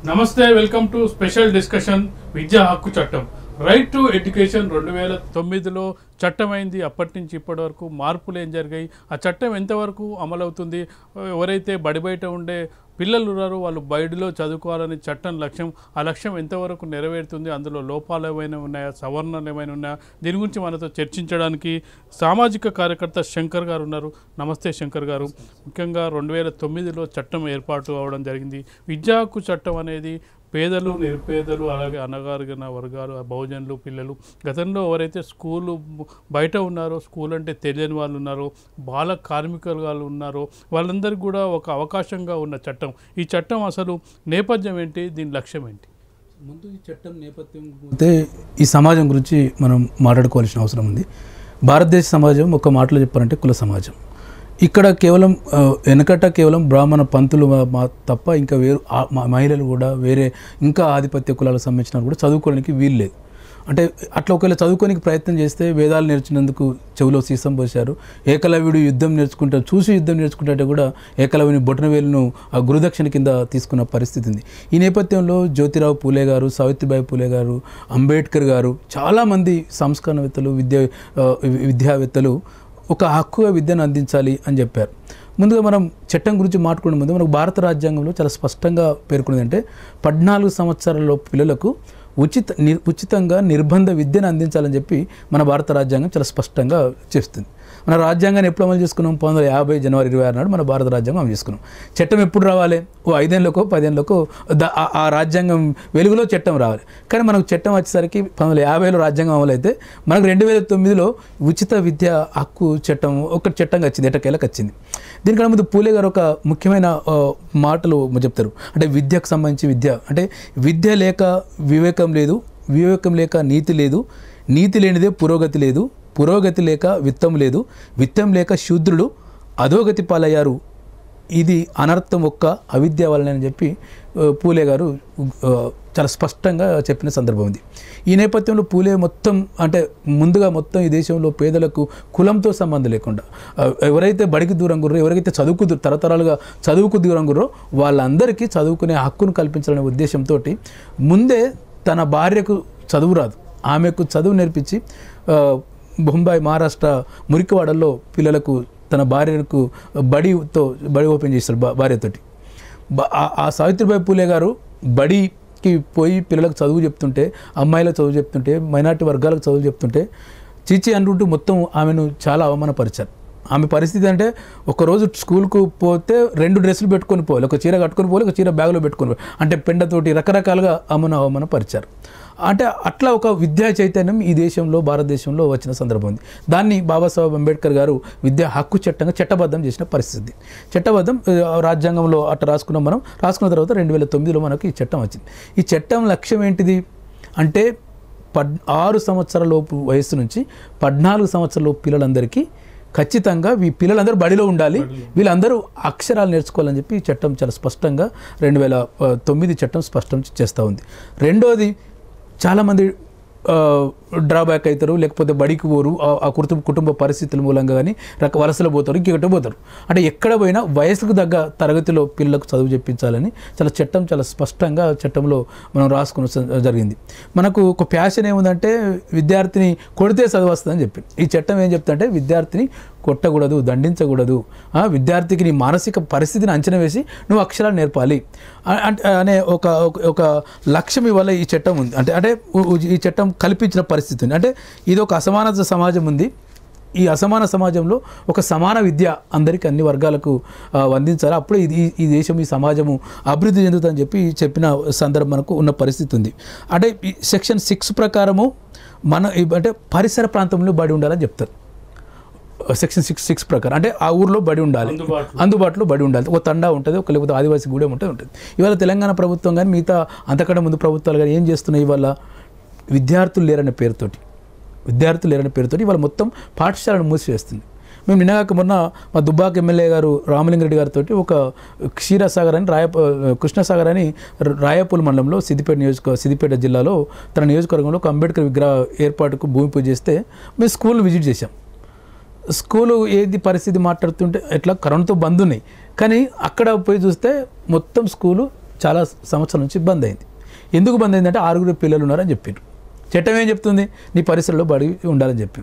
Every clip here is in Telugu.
నమస్తే వెల్కమ్ టు స్పెషల్ డిస్కషన్ విద్యా హక్కు చట్టం రైట్ టు ఎడ్యుకేషన్ రెండు వేల తొమ్మిదిలో చట్టమైంది అప్పటి నుంచి ఇప్పటి వరకు మార్పులు ఏం జరిగాయి ఆ చట్టం ఎంతవరకు అమలవుతుంది ఎవరైతే బడి బయట ఉండే పిల్లలు ఉన్నారో వాళ్ళు బయటలో చదువుకోవాలని చట్టం లక్ష్యం ఆ లక్ష్యం ఎంతవరకు నెరవేరుతుంది అందులో లోపాలు ఏమైనా ఉన్నాయా సవరణలు ఏమైనా ఉన్నాయా దీని గురించి మనతో చర్చించడానికి సామాజిక కార్యకర్త శంకర్ గారు ఉన్నారు నమస్తే శంకర్ గారు ముఖ్యంగా రెండు వేల తొమ్మిదిలో చట్టం ఏర్పాటు అవడం జరిగింది విద్యా హక్కు చట్టం అనేది పేదలు నిరుపేదలు అలాగే అనగారిన వర్గాలు బహుజనులు పిల్లలు గతంలో ఎవరైతే స్కూలు బయట ఉన్నారో స్కూల్ అంటే తెలియని వాళ్ళు ఉన్నారో బాల కార్మికులు వాళ్ళు ఉన్నారో వాళ్ళందరికీ కూడా ఒక అవకాశంగా ఉన్న చట్టం ఈ చట్టం అసలు నేపథ్యం ఏంటి దీని లక్ష్యం ఏంటి ముందు ఈ చట్టం నేపథ్యం అయితే ఈ సమాజం గురించి మనం మాట్లాడుకోవాల్సిన అవసరం ఉంది భారతదేశ సమాజం ఒక మాటలో చెప్పారంటే కుల సమాజం ఇక్కడ కేవలం ఆ, వెనకట కేవలం బ్రాహ్మణ పంతులు మా- మా తప్ప ఇంకా వేరు ఆ- మా- మహిళలు కూడా వేరే ఇంకా ఆధిపత్య కులాలకు సంబంధించిన వాళ్ళు కూడా చదువుకోవడానికి వీలు లేదు అంటే అట్లా ఒకవేళ చదువుకోనికి ప్రయత్నం చేస్తే వేదాలు నేర్చినందుకు చెవిలో సీసం పోశారు ఏకలవ్యుడు యుద్ధం నేర్చుకుంటారు చూసి యుద్ధం నేర్చుకుంటే కూడా ఏకలవ్యుని బొటనవేలును ఆ గురుదక్షిణ కింద తీసుకున్న పరిస్థితి ఉంది ఈ నేపథ్యంలో జ్యోతిరావు పూలే గారు సావిత్రిబాయి పూలే గారు అంబేద్కర్ గారు చాలామంది సంస్కరణవేత్తలు విద్యా ఆ, వి- విద్యావేత్తలు ఒక హక్కుగా విద్యను అందించాలి అని చెప్పారు ముందుగా మనం చట్టం గురించి మాట్లాడుకునే ముందు మనకు భారత రాజ్యాంగంలో చాలా స్పష్టంగా పేర్కొన్నది అంటే పద్నాలుగు సంవత్సరాల పిల్లలకు ఉచిత ని ఉచితంగా నిర్బంధ విద్యను అందించాలని చెప్పి మన భారత రాజ్యాంగం చాలా స్పష్టంగా చేస్తుంది మన రాజ్యాంగాన్ని ఎప్పుడు అమలు చేసుకున్నాం పంతొమ్మిది వందల యాభై జనవరి ఇరవై ఆరు నాడు మన భారత రాజ్యాంగం అమలు చేసుకున్నాం చట్టం ఎప్పుడు రావాలి ఓ ఐదేళ్ళకో పదేళ్ళకో ద- ఆ- ఆ రాజ్యాంగం వెలుగులో చట్టం రావాలి కానీ మనకు చట్టం వచ్చేసరికి పంతొమ్మిది వందల యాభైలో రాజ్యాంగం అమలైతే మనకు రెండు వేల తొమ్మిదిలో ఉచిత విద్య హక్కు చట్టం ఒక చట్టంగా వచ్చింది ఎటకేలకు వచ్చింది దీనికన్నా ముందు పూలే గారు ఒక ముఖ్యమైన ఆ, మాటలు చెప్తారు అంటే విద్యకు సంబంధించి విద్య అంటే విద్య లేక వివేకం లేదు వివేకం లేక నీతి లేదు నీతి లేనిదే పురోగతి లేదు పురోగతి లేక విత్తం లేదు విత్తం లేక శూద్రులు అధోగతి పాలయ్యారు ఇది అనర్థం ఒక్క అవిద్య వలనని చెప్పి ఆ, పూలే గారు ఆ, చాలా స్పష్టంగా చెప్పిన సందర్భం ఉంది ఈ నేపథ్యంలో పూలే మొత్తం అంటే ముందుగా మొత్తం ఈ దేశంలో పేదలకు కులంతో సంబంధం లేకుండా ఆ, ఎవరైతే బడికి దూరం గుర్రో ఎవరైతే చదువుకు దూ- తరతరాలుగా చదువుకు దూరం గుర్రో వాళ్ళందరికీ చదువుకునే హక్కును కల్పించాలనే ఉద్దేశంతో ముందే తన భార్యకు చదువు రాదు ఆమెకు చదువు నేర్పించి ఆ, బొంబాయి మహారాష్ట్ర మురికివాడల్లో పిల్లలకు తన భార్యకు బడితో బడి ఓపెన్ చేస్తాడు భా- భార్యతోటి బ- ఆ- ఆ సావిత్రిబాయి పూలే గారు బడికి పోయి పిల్లలకు చదువు చెప్తుంటే అమ్మాయిలకు చదువు చెప్తుంటే మైనార్టీ వర్గాలకు చదువు చెప్తుంటే చీచి అంటుంటూ మొత్తం ఆమెను చాలా అవమానపరిచారు ఆమె పరిస్థితి అంటే ఒకరోజు స్కూల్కు పోతే రెండు డ్రెస్సులు పెట్టుకొని పోవాలి ఒక చీర కట్టుకొని పోవాలి ఒక చీర బ్యాగులో పెట్టుకొని పోవాలి అంటే పెండతోటి రకరకాలుగా ఆమెను అవమానపరిచారు అంటే అట్లా ఒక విద్యా చైతన్యం ఈ దేశంలో భారతదేశంలో వచ్చిన సందర్భం ఉంది దాన్ని బాబాసాహెబ్ అంబేద్కర్ గారు విద్యా హక్కు చట్టంగా చట్టబద్ధం చేసిన పరిస్థితి చట్టబద్ధం ఆ, రాజ్యాంగంలో అట్లా రాసుకున్నాం మనం రాసుకున్న తర్వాత రెండు వేల తొమ్మిదిలో మనకు ఈ చట్టం వచ్చింది ఈ చట్టం లక్ష్యం ఏంటిది అంటే పద్ ఆరు సంవత్సరాల లోపు వయస్సు నుంచి పద్నాలుగు సంవత్సరాల లోపు పిల్లలందరికీ ఖచ్చితంగా ఈ పిల్లలందరూ బడిలో ఉండాలి వీళ్ళందరూ అక్షరాలు నేర్చుకోవాలని చెప్పి ఈ చట్టం చాలా స్పష్టంగా రెండు వేల ఆ, తొమ్మిది చట్టం స్పష్టం చేస్తూ ఉంది రెండోది చాలామంది డ్రాబ్యాక్ అవుతారు లేకపోతే బడికి పోరు ఆ- ఆ కుటుంబ కుటుంబ పరిస్థితుల మూలంగా కానీ రక వలసలు పోతారు ఇంకెక్కడ పోతారు అంటే ఎక్కడ పోయినా వయసుకు తగ్గ తరగతిలో పిల్లలకు చదువు చెప్పించాలని చాలా చట్టం చాలా స్పష్టంగా చట్టంలో మనం రాసుకున్న స- జరిగింది మనకు ఒక ప్యాషన్ ఏముందంటే విద్యార్థిని కొడితే చదువు వస్తుందని చెప్పి ఈ చట్టం ఏం చెప్తుందంటే విద్యార్థిని కొట్టకూడదు దండించకూడదు ఆ, విద్యార్థికి నీ మానసిక పరిస్థితిని అంచనా వేసి నువ్వు అక్షరాలు నేర్పాలి అ- అంటే అనే ఒక ఒక- ఒక లక్ష్యం ఇవాళ ఈ చట్టం ఉంది అంటే అంటే ఉ- ఉ- ఈ చట్టం కల్పించిన పరిస్థితి ఉంది అంటే ఇది ఒక అసమానత సమాజం ఉంది ఈ అసమాన సమాజంలో ఒక సమాన విద్య అందరికీ అన్ని వర్గాలకు ఆ, అందించాలి అప్పుడే ఇది ఈ- ఈ దేశం ఈ సమాజము అభివృద్ధి చెందుతుందని చెప్పి చెప్పిన సందర్భం మనకు ఉన్న పరిస్థితి ఉంది అంటే ఈ సెక్షన్ సిక్స్ ప్రకారము మన ఈ- అంటే పరిసర ప్రాంతంలో బడి ఉండాలని చెప్తారు సెక్షన్ సిక్స్ సిక్స్ ప్రకారం అంటే ఆ ఊర్లో బడి ఉండాలి అందుబాటులో. అందుబాటులో బడి ఉండాలి ఒక తండా ఉంటుంది ఒక లేకపోతే ఆదివాసీ గూడెం ఉంటుంది ఉంటుంది ఇవాళ తెలంగాణ ప్రభుత్వం కానీ మిగతా అంతకంటే ముందు ప్రభుత్వాలు కానీ ఏం చేస్తున్నాయి ఇవాళ విద్యార్థులు లేరనే పేరుతోటి విద్యార్థులు లేరనే పేరుతోటి ఇవాళ మొత్తం పాఠశాలను మూసివేస్తుంది మేము నిన్నగాక మొన్న మా దుబ్బాక ఎమ్మెల్యే గారు రామలింగారెడ్డి గారితో ఒక క్షీరసాగర్ అని రాయ కృష్ణసాగర్ అని రాయపూల్ మండలంలో సిద్దిపేట నియోజక సిద్దిపేట జిల్లాలో తన నియోజకవర్గంలో ఒక అంబేద్కర్ విగ్రహ ఏర్పాటుకు భూమి పూజ చేస్తే మేము స్కూల్ విజిట్ చేశాం స్కూలు ఏది పరిస్థితి మాట్లాడుతుంటే ఎట్లా కరోనాతో బంద్ ఉన్నాయి కానీ అక్కడ పోయి చూస్తే మొత్తం స్కూలు చాలా సంవత్సరాల నుంచి బంద్ అయింది ఎందుకు బంద్ అయిందంటే ఆరుగురు పిల్లలు ఉన్నారని చెప్పారు చట్టం ఏం చెప్తుంది నీ పరిసరలో బడి ఉండాలని చెప్పి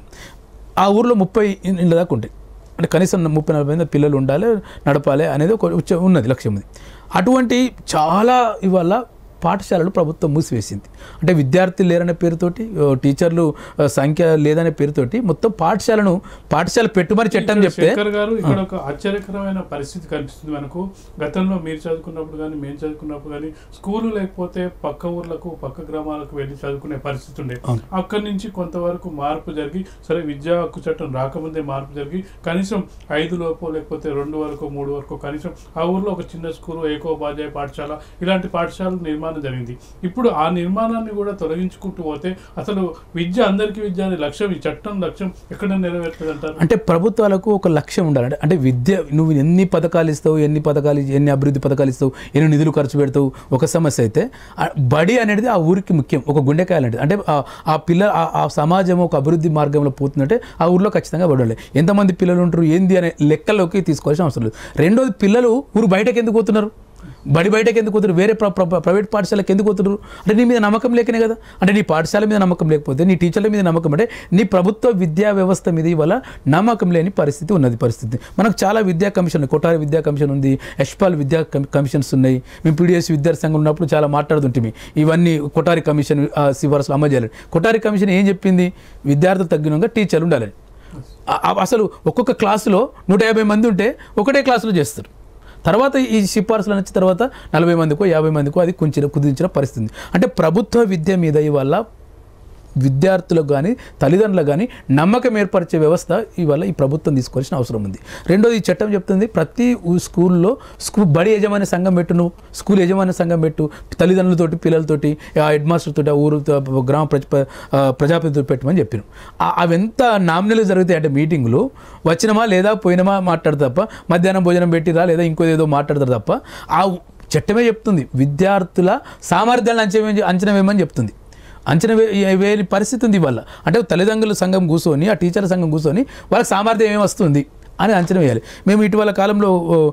ఆ ఊర్లో ముప్పై ఇ- ఇళ్ళ దాకా ఉంటాయి అంటే కనీసం ముప్పై నలభై మంది పిల్లలు ఉండాలి నడపాలి అనేది ఒక ఉచ్చ- ఉన్నది లక్ష్యం ఉంది అటువంటి చాలా ఇవాళ పాఠశాలలు ప్రభుత్వం మూసివేసింది అంటే విద్యార్థులు లేరనే పేరుతోటి ఓ, టీచర్లు ఆ, సంఖ్య లేదనే పేరుతోటి మొత్తం పాఠశాలను పాఠశాల పెట్టుబడి చట్టం చెప్తే శంకర్ గారు ఇక్కడ ఒక ఆశ్చర్యకరమైన పరిస్థితి కనిపిస్తుంది మనకు గతంలో మీరు చదువుకున్నప్పుడు కానీ మేము చదువుకున్నప్పుడు కానీ స్కూలు లేకపోతే పక్క ఊర్లకు పక్క గ్రామాలకు వెళ్ళి చదువుకునే పరిస్థితి ఉండేది అవును. అక్కడి నుంచి కొంతవరకు మార్పు జరిగి సరే విద్యా హక్కు చట్టం రాకముందే మార్పు జరిగి కనీసం ఐదు లోపు లేకపోతే రెండు వరకు మూడు వరకు కనీసం ఆ ఊర్లో ఒక చిన్న స్కూల్ ఏకోపాధ్యాయ పాఠశాల ఇలాంటి పాఠశాలలు నిర్మాణం జరిగింది ఇప్పుడు ఆ నిర్మాణాన్ని కూడా తొలగించుకుంటూ పోతే అసలు విద్య అందరికీ విద్య అనే లక్ష్యం ఈ చట్టం లక్ష్యం ఎక్కడ నెరవేరుతుంది అంటారు అంటే ప్రభుత్వాలకు ఒక లక్ష్యం ఉండాలి అంటే- అంటే విద్య నువ్వు ఎన్ని పథకాలు ఇస్తావు ఎన్ని పథకాలు ఎన్ని అభివృద్ధి పథకాలు ఇస్తావు ఎన్ని నిధులు ఖర్చు పెడతావు ఒక సమస్య అయితే ఆ బడి అనేది ఆ ఊరికి ముఖ్యం ఒక గుండెకాయ లాంటిది అంటే ఆ- ఆ పిల్ల ఆ- ఆ సమాజం ఒక అభివృద్ధి మార్గంలో పోతుందంటే ఆ ఊర్లో ఖచ్చితంగా బడి ఉండాలి ఎంతమంది పిల్లలు ఉంటారు ఏంది అనే లెక్కలోకి తీసుకోవాల్సిన అవసరం లేదు రెండోది పిల్లలు ఊరు బయటకు ఎందుకు పోతున్నారు బడి బయటకు ఎందుకు పోతున్నారు వేరే ప్ర- ప్ర- ప్రైవేట్ పాఠశాలకు ఎందుకు పోతున్నారు అంటే నీ మీద నమ్మకం లేకనే కదా అంటే నీ పాఠశాల మీద నమ్మకం లేకపోతే నీ టీచర్ల మీద నమ్మకం అంటే నీ ప్రభుత్వ విద్యా వ్యవస్థ మీద ఇవాళ నమ్మకం లేని పరిస్థితి ఉన్నది పరిస్థితి మనకు చాలా విద్యా కమిషన్ ఉంది. కొఠారి విద్యా కమిషన్ ఉంది యశ్పాల్ విద్యా కమి- కమిషన్స్ ఉన్నాయి మేము పీడిఎస్ విద్యార్థి సంఘం ఉన్నప్పుడు చాలా మాట్లాడుతుంటే ఇవన్నీ కొఠారి కమిషన్ ఆ, సిఫార్సులు అమలు చేయాలి కొఠారి కమిషన్ ఏం చెప్పింది విద్యార్థులు తగ్గినంగా టీచర్లు ఉండాలని ఆ- ఆ- అసలు ఒక్కొక్క క్లాసులో నూట యాభై మంది ఉంటే ఒకటే క్లాసులో చేస్తారు తర్వాత ఈ సిఫార్సులు వచ్చిన తర్వాత నలభై మందికో యాభై మందికో అది కొంచెం కుదించిన పరిస్థితి ఉంది. అంటే ప్రభుత్వ విద్య మీద ఇవాళ విద్యార్థులకు కానీ తల్లిదండ్రులకు కానీ నమ్మకం ఏర్పరిచే వ్యవస్థ ఇవాళ ఈ ప్రభుత్వం తీసుకోవాల్సిన అవసరం ఉంది రెండోది ఈ చట్టం చెప్తుంది ప్రతి ఊ- స్కూల్లో స్కూల్ బడి యజమాని సంఘం పెట్టు నువ్వు స్కూల్ యజమాని సంఘం పెట్టు తల్లిదండ్రులతోటి పిల్లలతోటి ఆ హెడ్ మాస్టర్ తోటి ఆ ఊరు తో- గ్రామ ప్రజ ఆ, ప్రజాప్రతినిధులు పెట్టమని చెప్పాను ఆ- అవెంత నామినల్ జరుగుతాయి అంటే మీటింగులు వచ్చినమా లేదా పోయినమా మాట్లాడతారు తప్ప మధ్యాహ్నం భోజనం పెట్టిరా లేదా ఇంకో ఏదో మాట్లాడతారు తప్ప ఆ చట్టమే చెప్తుంది విద్యార్థుల సామర్థ్యాలను అంచనా అంచనా వేయమని చెప్తుంది అంచనా వే- వేయని పరిస్థితి ఉంది ఇవాళ అంటే తల్లిదండ్రుల సంఘం కూర్చొని ఆ టీచర్ల సంఘం కూర్చొని వాళ్ళకి సామర్థ్యం ఏమి వస్తుంది అని అంచనా వేయాలి మేము ఇటీవల కాలంలో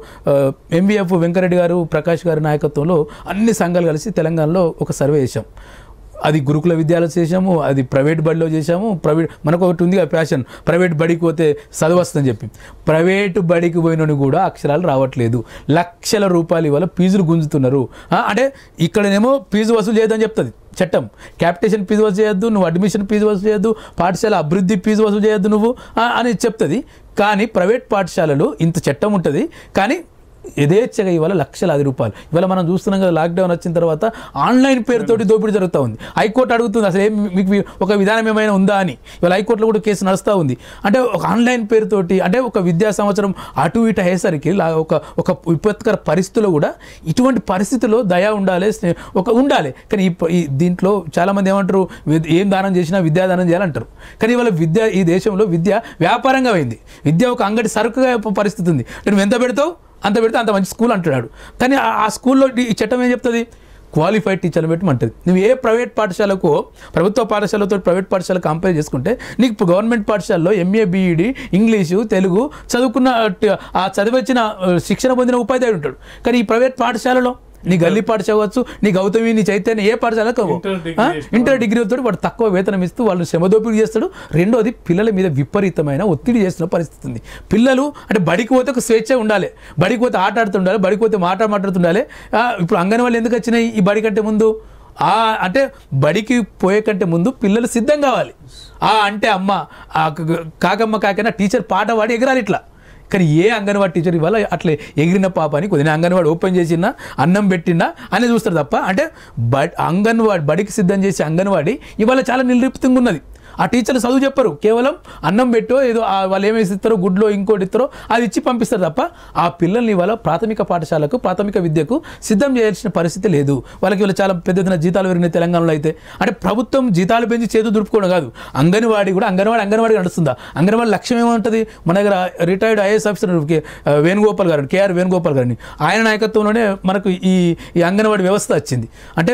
ఎంవీఎఫ్ వెంకరెడ్డి గారు ప్రకాష్ గారి నాయకత్వంలో అన్ని సంఘాలు కలిసి తెలంగాణలో ఒక సర్వే చేశాం అది గురుకుల విద్యాలయం చేసాము అది ప్రైవేట్ బడిలో చేసాము ప్రైవేట్ మనకు ఒకటి ఉంది కదా ప్యాషన్ ప్రైవేట్ బడికి పోతే చదువు వస్తుందని చెప్పి ప్రైవేటు బడికి పోయినని కూడా అక్షరాలు రావట్లేదు లక్షల రూపాయలు ఇవాళ ఫీజులు గుంజుతున్నారు ఆ, అంటే ఇక్కడనేమో ఫీజు వసూలు చేయొద్దని చెప్తుంది చట్టం క్యాపిటేషన్ ఫీజు వసూలు చేయొద్దు నువ్వు అడ్మిషన్ ఫీజు వసూలు చేయొద్దు పాఠశాల అభివృద్ధి ఫీజు వసూలు చేయొద్దు నువ్వు ఆ, అని చెప్తుంది కానీ ప్రైవేట్ పాఠశాలలు ఇంత చట్టం ఉంటుంది కానీ యథేచ్ఛగా ఇవాళ లక్షలాది రూపాయలు ఇవాళ మనం చూస్తున్నాం కదా లాక్డౌన్ వచ్చిన తర్వాత ఆన్లైన్ పేరుతోటి దోపిడీ జరుగుతూ ఉంది హైకోర్టు అడుగుతుంది అసలు ఏం మీకు వి- ఒక విధానం ఏమైనా ఉందా అని ఇవాళ హైకోర్టులో కూడా కేసు నడుస్తూ ఉంది అంటే ఒక ఆన్లైన్ పేరుతోటి అంటే ఒక విద్యా సంవత్సరం అటు ఇటు అయ్యేసరికి లా- ఒక ఒక విపత్కర పరిస్థితుల్లో కూడా ఇటువంటి పరిస్థితుల్లో దయ ఉండాలి స్నే- ఒక ఉండాలి కానీ ఈ ప- ఈ దీంట్లో చాలామంది ఏమంటారు విద్- ఏం దానం చేసినా విద్యాదానం చేయాలంటారు కానీ ఇవాళ విద్య ఈ దేశంలో విద్య వ్యాపారంగా అయింది విద్య ఒక అంగడి సరుకుగా పరిస్థితి ఉంది నువ్వు ఎంత పెడతావు అంత పెడితే అంత మంచి స్కూల్ అంటున్నాడు కానీ ఆ- ఆ స్కూల్లో ఈ చట్టం ఏం చెప్తుంది క్వాలిఫైడ్ టీచర్లు పెట్టమంటుంది నువ్వు ఏ ప్రైవేట్ పాఠశాలకు ప్రభుత్వ పాఠశాలతో ప్రైవేట్ పాఠశాల కంపేర్ చేసుకుంటే నీకు గవర్నమెంట్ పాఠశాలలో ఎంఏ బీఈడి ఇంగ్లీషు తెలుగు చదువుకున్న ట- ఆ చదివచ్చిన ఆ, శిక్షణ పొందిన ఉపాధ్యాయుడు ఉంటాడు కానీ ఈ ప్రైవేట్ పాఠశాలలో నీ గల్లీ పాఠశాల కావచ్చు నీ గౌతమి నీ చైతన్య ఏ పాఠశాలకు ఇంటర్ డిగ్రీ ఆ? చేసిన ఇంటర్ డిగ్రీతో వాడు తక్కువ వేతనం ఇస్తూ వాళ్ళు శ్రమదోపిడి చేస్తాడు రెండోది పిల్లల మీద విపరీతమైన ఒత్తిడి చేస్తున్న పరిస్థితి ఉంది పిల్లలు అంటే బడికి పోతే ఒక స్వేచ్ఛ ఉండాలి బడికి పోతే ఆట ఆడుతుండాలి బడికి పోతే మాట మాట్లాడుతుండాలి ఆ, ఇప్పుడు అంగన్వాళ్ళు ఎందుకు వచ్చినాయి ఈ బడి కంటే ముందు ఆ అంటే బడికి పోయే కంటే ముందు పిల్లలు సిద్ధం కావాలి ఆ అంటే అమ్మ ఆ క- కాకమ్మ కాకైనా టీచర్ పాట పాడి ఎగరాలి ఇట్లా కానీ ఏ అంగన్వాడి టీచర్ ఇవాళ అట్లే ఎగిరిన పాప అని కొద్దిగా అంగన్వాడి ఓపెన్ చేసినా అన్నం పెట్టినా అని చూస్తారు తప్ప అంటే బడ్ అంగన్వాడి బడికి సిద్ధం చేసే అంగన్వాడి ఇవాళ చాలా నిర్లిప్తంగా ఉన్నది ఆ టీచర్లు చదువు చెప్పరు కేవలం అన్నం పెట్టో ఏదో ఆ వాళ్ళు ఏమేసి ఇస్తారో గుడ్లో ఇంకోటి ఇస్తారో అది ఇచ్చి పంపిస్తారు తప్ప ఆ పిల్లల్ని ఇవాళ ప్రాథమిక పాఠశాలకు ప్రాథమిక విద్యకు సిద్ధం చేయాల్సిన పరిస్థితి లేదు వాళ్ళకి ఇవాళ చాలా పెద్ద ఎత్తున జీతాలు పెరిగినాయి తెలంగాణలో అయితే అంటే ప్రభుత్వం జీతాలు పెంచి చేతులు దులుపుకోవడం కాదు అంగన్వాడి కూడా అంగన్వాడి అంగన్వాడి నడుస్తుందా అంగన్వాడి లక్ష్యం ఏముంటుంది మన దగ్గర retired IAS officer K- Venugopal గారు కేఆర్ వేణుగోపాల్ గారిని ఆయన నాయకత్వంలోనే మనకు ఈ ఈ అంగన్వాడి వ్యవస్థ వచ్చింది అంటే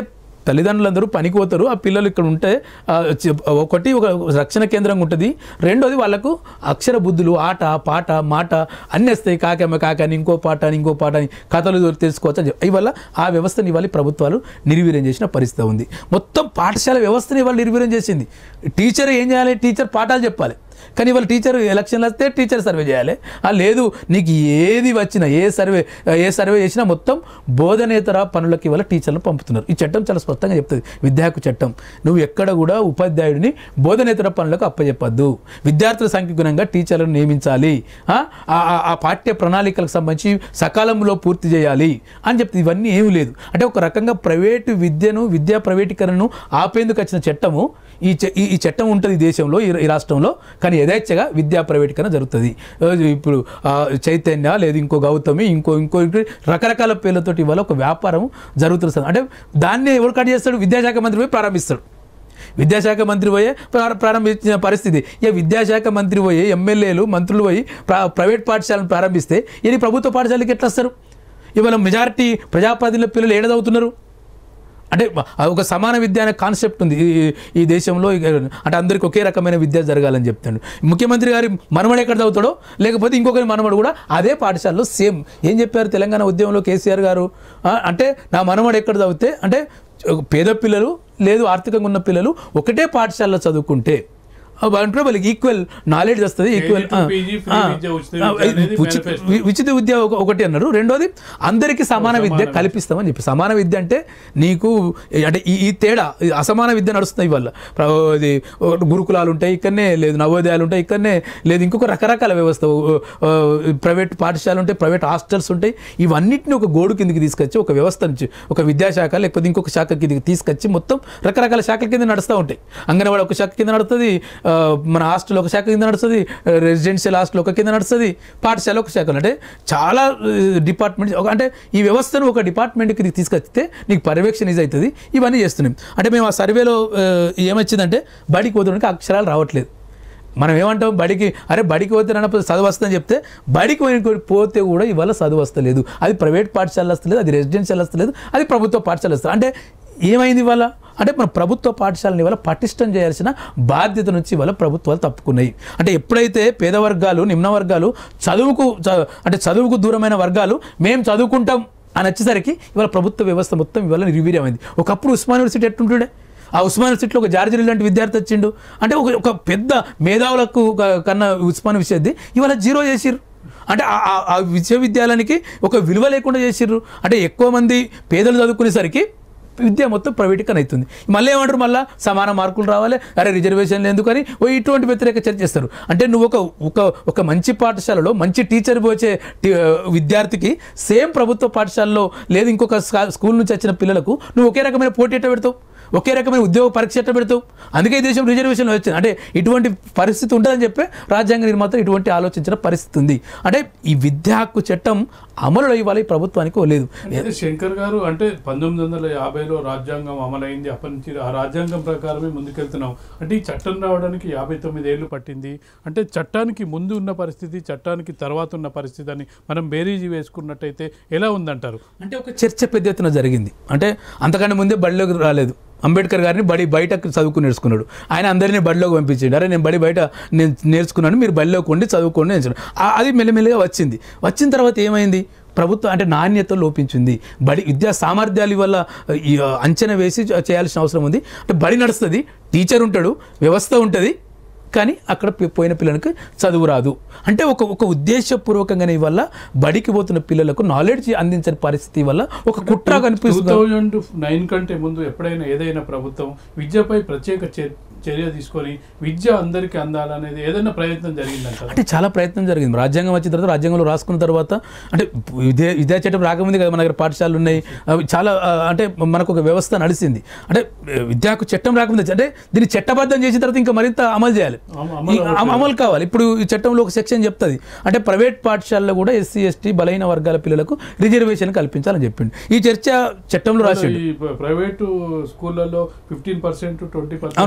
తల్లిదండ్రులందరూ పనికి పోతారు ఆ పిల్లలు ఇక్కడ ఉంటే ఆ, చి- ఒకటి ఒక రక్షణ కేంద్రంగా ఉంటుంది రెండోది వాళ్ళకు అక్షర బుద్ధులు ఆట పాట మాట అన్నీ వస్తాయి కాకమ్మ కాక అని ఇంకో పాట అని ఇంకో పాట అని కథలు తెలుసుకోవచ్చు అని చెప్పి ఇవల్ల ఆ వ్యవస్థని ఇవాళ ప్రభుత్వాలు నిర్వీర్యం చేసిన పరిస్థితి ఉంది మొత్తం పాఠశాల వ్యవస్థని ఇవాళ నిర్వీర్యం చేసింది టీచర్ ఏం చేయాలి టీచర్ పాఠాలు చెప్పాలి కానీ ఇవాళ టీచర్ ఎలక్షన్లు వస్తే టీచర్ సర్వే చేయాలి ఆ లేదు నీకు ఏది వచ్చినా ఏ సర్వే ఏ సర్వే చేసినా మొత్తం బోధనేతర పనులకి ఇవాళ టీచర్లు పంపుతున్నారు ఈ చట్టం చాలా స్పష్టంగా చెప్తుంది విద్యా హక్కు చట్టం నువ్వు ఎక్కడ కూడా ఉపాధ్యాయుడిని బోధనేతర పనులకు అప్పచెప్పద్దు విద్యార్థుల సంఖ్యగుణంగా టీచర్లను నియమించాలి ఆ, ఆ- ఆ- ఆ పాఠ్య ప్రణాళికలకు సంబంధించి సకాలంలో పూర్తి చేయాలి అని చెప్తే ఇవన్నీ ఏమీ లేదు అంటే ఒక రకంగా ప్రైవేటు విద్యను విద్యా ప్రైవేటీకరణను ఆపేందుకు వచ్చిన చట్టము ఈ చ- ఈ- ఈ చట్టం ఉంటుంది ఈ దేశంలో ఈ ఈ రాష్ట్రంలో కానీ యథేచ్ఛగా విద్యా ప్రైవేటీకరణ జరుగుతుంది ఆ, ఇప్పుడు ఆ, చైతన్య లేదు ఇంకో గౌతమి ఇంకో ఇంకో ఇంకో రకరకాల పేర్లతోటి ఇవాళ ఒక వ్యాపారం జరుగుతుంది సార్. అంటే దాన్ని ఎవరు కట్ చేస్తాడు విద్యాశాఖ మంత్రి పోయి ప్రారంభిస్తాడు విద్యాశాఖ మంత్రి పోయే ప్రా- ప్రారంభించిన పరిస్థితి ఇక విద్యాశాఖ మంత్రి పోయి ఎమ్మెల్యేలు మంత్రులు పోయి ప్ర- ప్రైవేట్ పాఠశాలను ప్రారంభిస్తే ఇది ప్రభుత్వ పాఠశాలకి ఎట్లా వస్తారు ఇవాళ మెజారిటీ ప్రజాప్రతినిధుల పిల్లలు ఏడ చదువుతున్నారు అంటే ఆ ఒక సమాన విద్య అనే కాన్సెప్ట్ ఉంది ఈ- ఈ దేశంలో ఇక అంటే అందరికి ఒకే రకమైన విద్య జరగాలని చెప్తాడు ముఖ్యమంత్రి గారి మనవడు ఎక్కడ చదువుతాడో లేకపోతే ఇంకొకరి మనవడు కూడా అదే పాఠశాలలో సేమ్ ఏం చెప్పారు తెలంగాణ ఉద్యమంలో కేసీఆర్ గారు ఆ, అంటే నా మనవడు ఎక్కడ చదివితే అంటే పేద పిల్లలు లేదు ఆర్థికంగా ఉన్న పిల్లలు ఒకటే పాఠశాలలో చదువుకుంటే అంటే వాళ్ళకి ఈక్వల్ నాలెడ్జ్ వస్తుంది ఈక్వల్ to PG, free విద్య, ఉచిత విద్య అనేది manifesto. వి- ఉచిత విద్య ఒక- ఒకటి అన్నారు రెండోది అందరికీ సమాన విద్య కల్పిస్తామని చెప్పి సమాన విద్య అంటే నీకు ఏ- అంటే ఈ ఈ తేడా ఈ అసమాన విద్య నడుస్తుంది ఇవాళ ప్ర- ఇది ఒకటి గురుకులాలు ఉంటాయి ఇక్కడనే లేదు నవోదయాలు ఉంటాయి ఇక్కడనే లేదు ఇంకొక రకరకాల వ్యవస్థ ఓ- ఓ, ప్రైవేట్ పాఠశాలలు ఉంటాయి ప్రైవేట్ హాస్టల్స్ ఉంటాయి ఇవన్నిటిని ఒక గోడు కిందకి తీసుకొచ్చి ఒక వ్యవస్థ నుంచి ఒక విద్యాశాఖ లేకపోతే ఇంకొక శాఖ కిందకి తీసుకొచ్చి మొత్తం రకరకాల శాఖల కింద నడుస్తూ ఉంటాయి అంగన్వాడీ ఒక శాఖ కింద నడుస్తుంది ఆ, మన హాస్టల్ ఒక శాఖ కింద నడుస్తుంది రెసిడెన్షియల్ హాస్టల్ ఒక కింద నడుస్తుంది పాఠశాల ఒక శాఖ అంటే చాలా డిపార్ట్మెంట్ ఒక అంటే ఈ వ్యవస్థను ఒక డిపార్ట్మెంట్కి తీసుకొస్తే నీకు పర్యవేక్షణ ఈజీ అవుతుంది ఇవన్నీ చేస్తున్నాం అంటే మేము ఆ సర్వేలో ఆ, ఏమొచ్చిందంటే బడికి పోతుడానికి అక్షరాలు రావట్లేదు మనం ఏమంటాం బడికి అరే బడికి పోతే అన్నప్పుడు చదువు వస్తుందని చెప్తే బడికి పోయి- పోతే కూడా ఇవాళ చదువు వస్తలేదు అది ప్రైవేట్ పాఠశాల వస్తలేదు అది రెసిడెన్షియల్ వస్తలేదు అది ప్రభుత్వ పాఠశాల వస్తుంది అంటే ఏమైంది ఇవాళ అంటే మన ప్రభుత్వ పాఠశాలని ఇవాళ పటిష్టం చేయాల్సిన బాధ్యత నుంచి ఇవాళ ప్రభుత్వాలు తప్పుకున్నాయి అంటే ఎప్పుడైతే పేద వర్గాలు నిమ్న వర్గాలు చదువుకు చ- అంటే చదువుకు దూరమైన వర్గాలు మేము చదువుకుంటాం అని వచ్చేసరికి ఇవాళ ప్రభుత్వ వ్యవస్థ మొత్తం ఇవాళ నిర్వీర్యమైంది ఒకప్పుడు ఉస్మాన్ యూనివర్సిటీ ఎట్టుంటుండే ఆ ఉస్మాన్ యూనివర్సిటీలో ఒక జార్జరీ లాంటి విద్యార్థి వచ్చిండు అంటే ఒక ఒక పెద్ద మేధావులకు ఒక- కన్నా ఉస్మాన్ విషయది ఇవాళ జీరో చేసిర్రు అంటే ఆ- ఆ- ఆ విశ్వవిద్యాలయానికి ఒక విలువ లేకుండా చేసిర్రు అంటే ఎక్కువ మంది పేదలు చదువుకునేసరికి విద్య మొత్తం ప్రైవేటీకరణ అవుతుంది మళ్ళీ ఏమంటారు మళ్ళీ సమాన మార్కులు రావాలి అరే రిజర్వేషన్లు ఎందుకని ఓ ఇటువంటి వ్యతిరేక చర్చ చేస్తారు అంటే నువ్వు ఒక ఒక ఒక మంచి పాఠశాలలో మంచి టీచర్ పోచే టి- విద్యార్థికి సేమ్ ప్రభుత్వ పాఠశాలలో లేదు ఇంకొక స్కా- స్కూల్ నుంచి వచ్చిన పిల్లలకు నువ్వు ఒకే రకమైన పోటీ ఎట్ట పెడతావు ఒకే రకమైన ఉద్యోగ పరీక్ష ఎట్ట పెడతావు అందుకే ఈ దేశం రిజర్వేషన్లు వచ్చింది అంటే ఇటువంటి పరిస్థితి ఉంటుందని చెప్పి రాజ్యాంగ నిర్మాత ఇటువంటి ఆలోచించిన పరిస్థితి ఉంది అంటే ఈ విద్యా హక్కు చట్టం అమలులో ఇవ్వాలి ఈ ప్రభుత్వానికి లేదు అయితే శంకర్ గారు అంటే పంతొమ్మిది వందల యాభైలో రాజ్యాంగం అమలైంది అప్పటి నుంచి ఆ రాజ్యాంగం ప్రకారమే ముందుకెళ్తున్నాం అంటే ఈ చట్టం రావడానికి యాభై తొమ్మిది ఏళ్ళు పట్టింది అంటే చట్టానికి ముందు ఉన్న పరిస్థితి చట్టానికి తర్వాత ఉన్న పరిస్థితి అని మనం బేరీజీ వేసుకున్నట్టయితే ఎలా ఉందంటారు అంటే ఒక చర్చ పెద్ద ఎత్తున జరిగింది అంటే అంతకంటే ముందే బడిలోకి రాలేదు అంబేద్కర్ గారిని బడి బయటకు చదువుకుని నేర్చుకున్నాడు ఆయన అందరినీ బడిలోకి పంపించాడు అరే నేను బడి బయట నేను నేర్చుకున్నాను మీరు బడిలోకి ఉండి చదువుకోండి నేర్చుకున్నాను ఆ- అది మెల్లిమెల్లిగా వచ్చింది వచ్చిన తర్వాత ఏమైంది ప్రభుత్వం అంటే నాణ్యత లోపించింది బడి విద్యా సామర్థ్యాల వల్ల ఈ, ఆ, అంచనా వేసి చే- చేయాల్సిన అవసరం ఉంది అంటే బడి నడుస్తుంది టీచర్ ఉంటాడు వ్యవస్థ ఉంటుంది కానీ అక్కడ పి- పోయిన పిల్లలకి చదువు రాదు అంటే ఒక ఒక ఉద్దేశపూర్వకంగానే వల్ల బడికి పోతున్న పిల్లలకు నాలెడ్జ్ అందించని పరిస్థితి వల్ల ఒక కుట్ర టూ కనిపిస్తుంది థౌజండ్ నైన్ కంటే ముందు ఎప్పుడైనా ఏదైనా ప్రభుత్వం విద్యపై ప్రత్యేక చే- చర్య తీసుకొని విద్య అందరికీ అందాలనేది ఏదైనా ప్రయత్నం జరిగిందంటారు అంటే చాలా ప్రయత్నం జరిగింది రాజ్యాంగం వచ్చిన తర్వాత రాజ్యాంగంలో రాసుకున్న తర్వాత అంటే విద్యా విద్యా చట్టం రాకముందు కదా మన దగ్గర పాఠశాలలు ఉన్నాయి అవి చాలా ఆ, అంటే మనకు ఒక వ్యవస్థ నడిచింది అంటే విద్యాకు చట్టం రాకముందు అంటే దీన్ని చట్టబద్ధం చేసిన తర్వాత ఇంకా మరింత అమలు చేయాలి అమ- అమలు ఈ అమ- అమలు కావాలి ఇప్పుడు ఈ చట్టంలో ఒక సెక్షన్ చెప్తుంది అంటే ప్రైవేట్ పాఠశాలలో కూడా ఎస్సీ ఎస్టీ బలహీన వర్గాల పిల్లలకు రిజర్వేషన్ కల్పించాలని చెప్పిండు ఈ చర్చ చట్టంలో రాసిండు ఈ ప్ర- ప్రైవేటు స్కూళ్ళల్లో ఫిఫ్టీన్ పర్సెంట్ ట్వంటీ అవును పర్సెంట్ సార్. పేద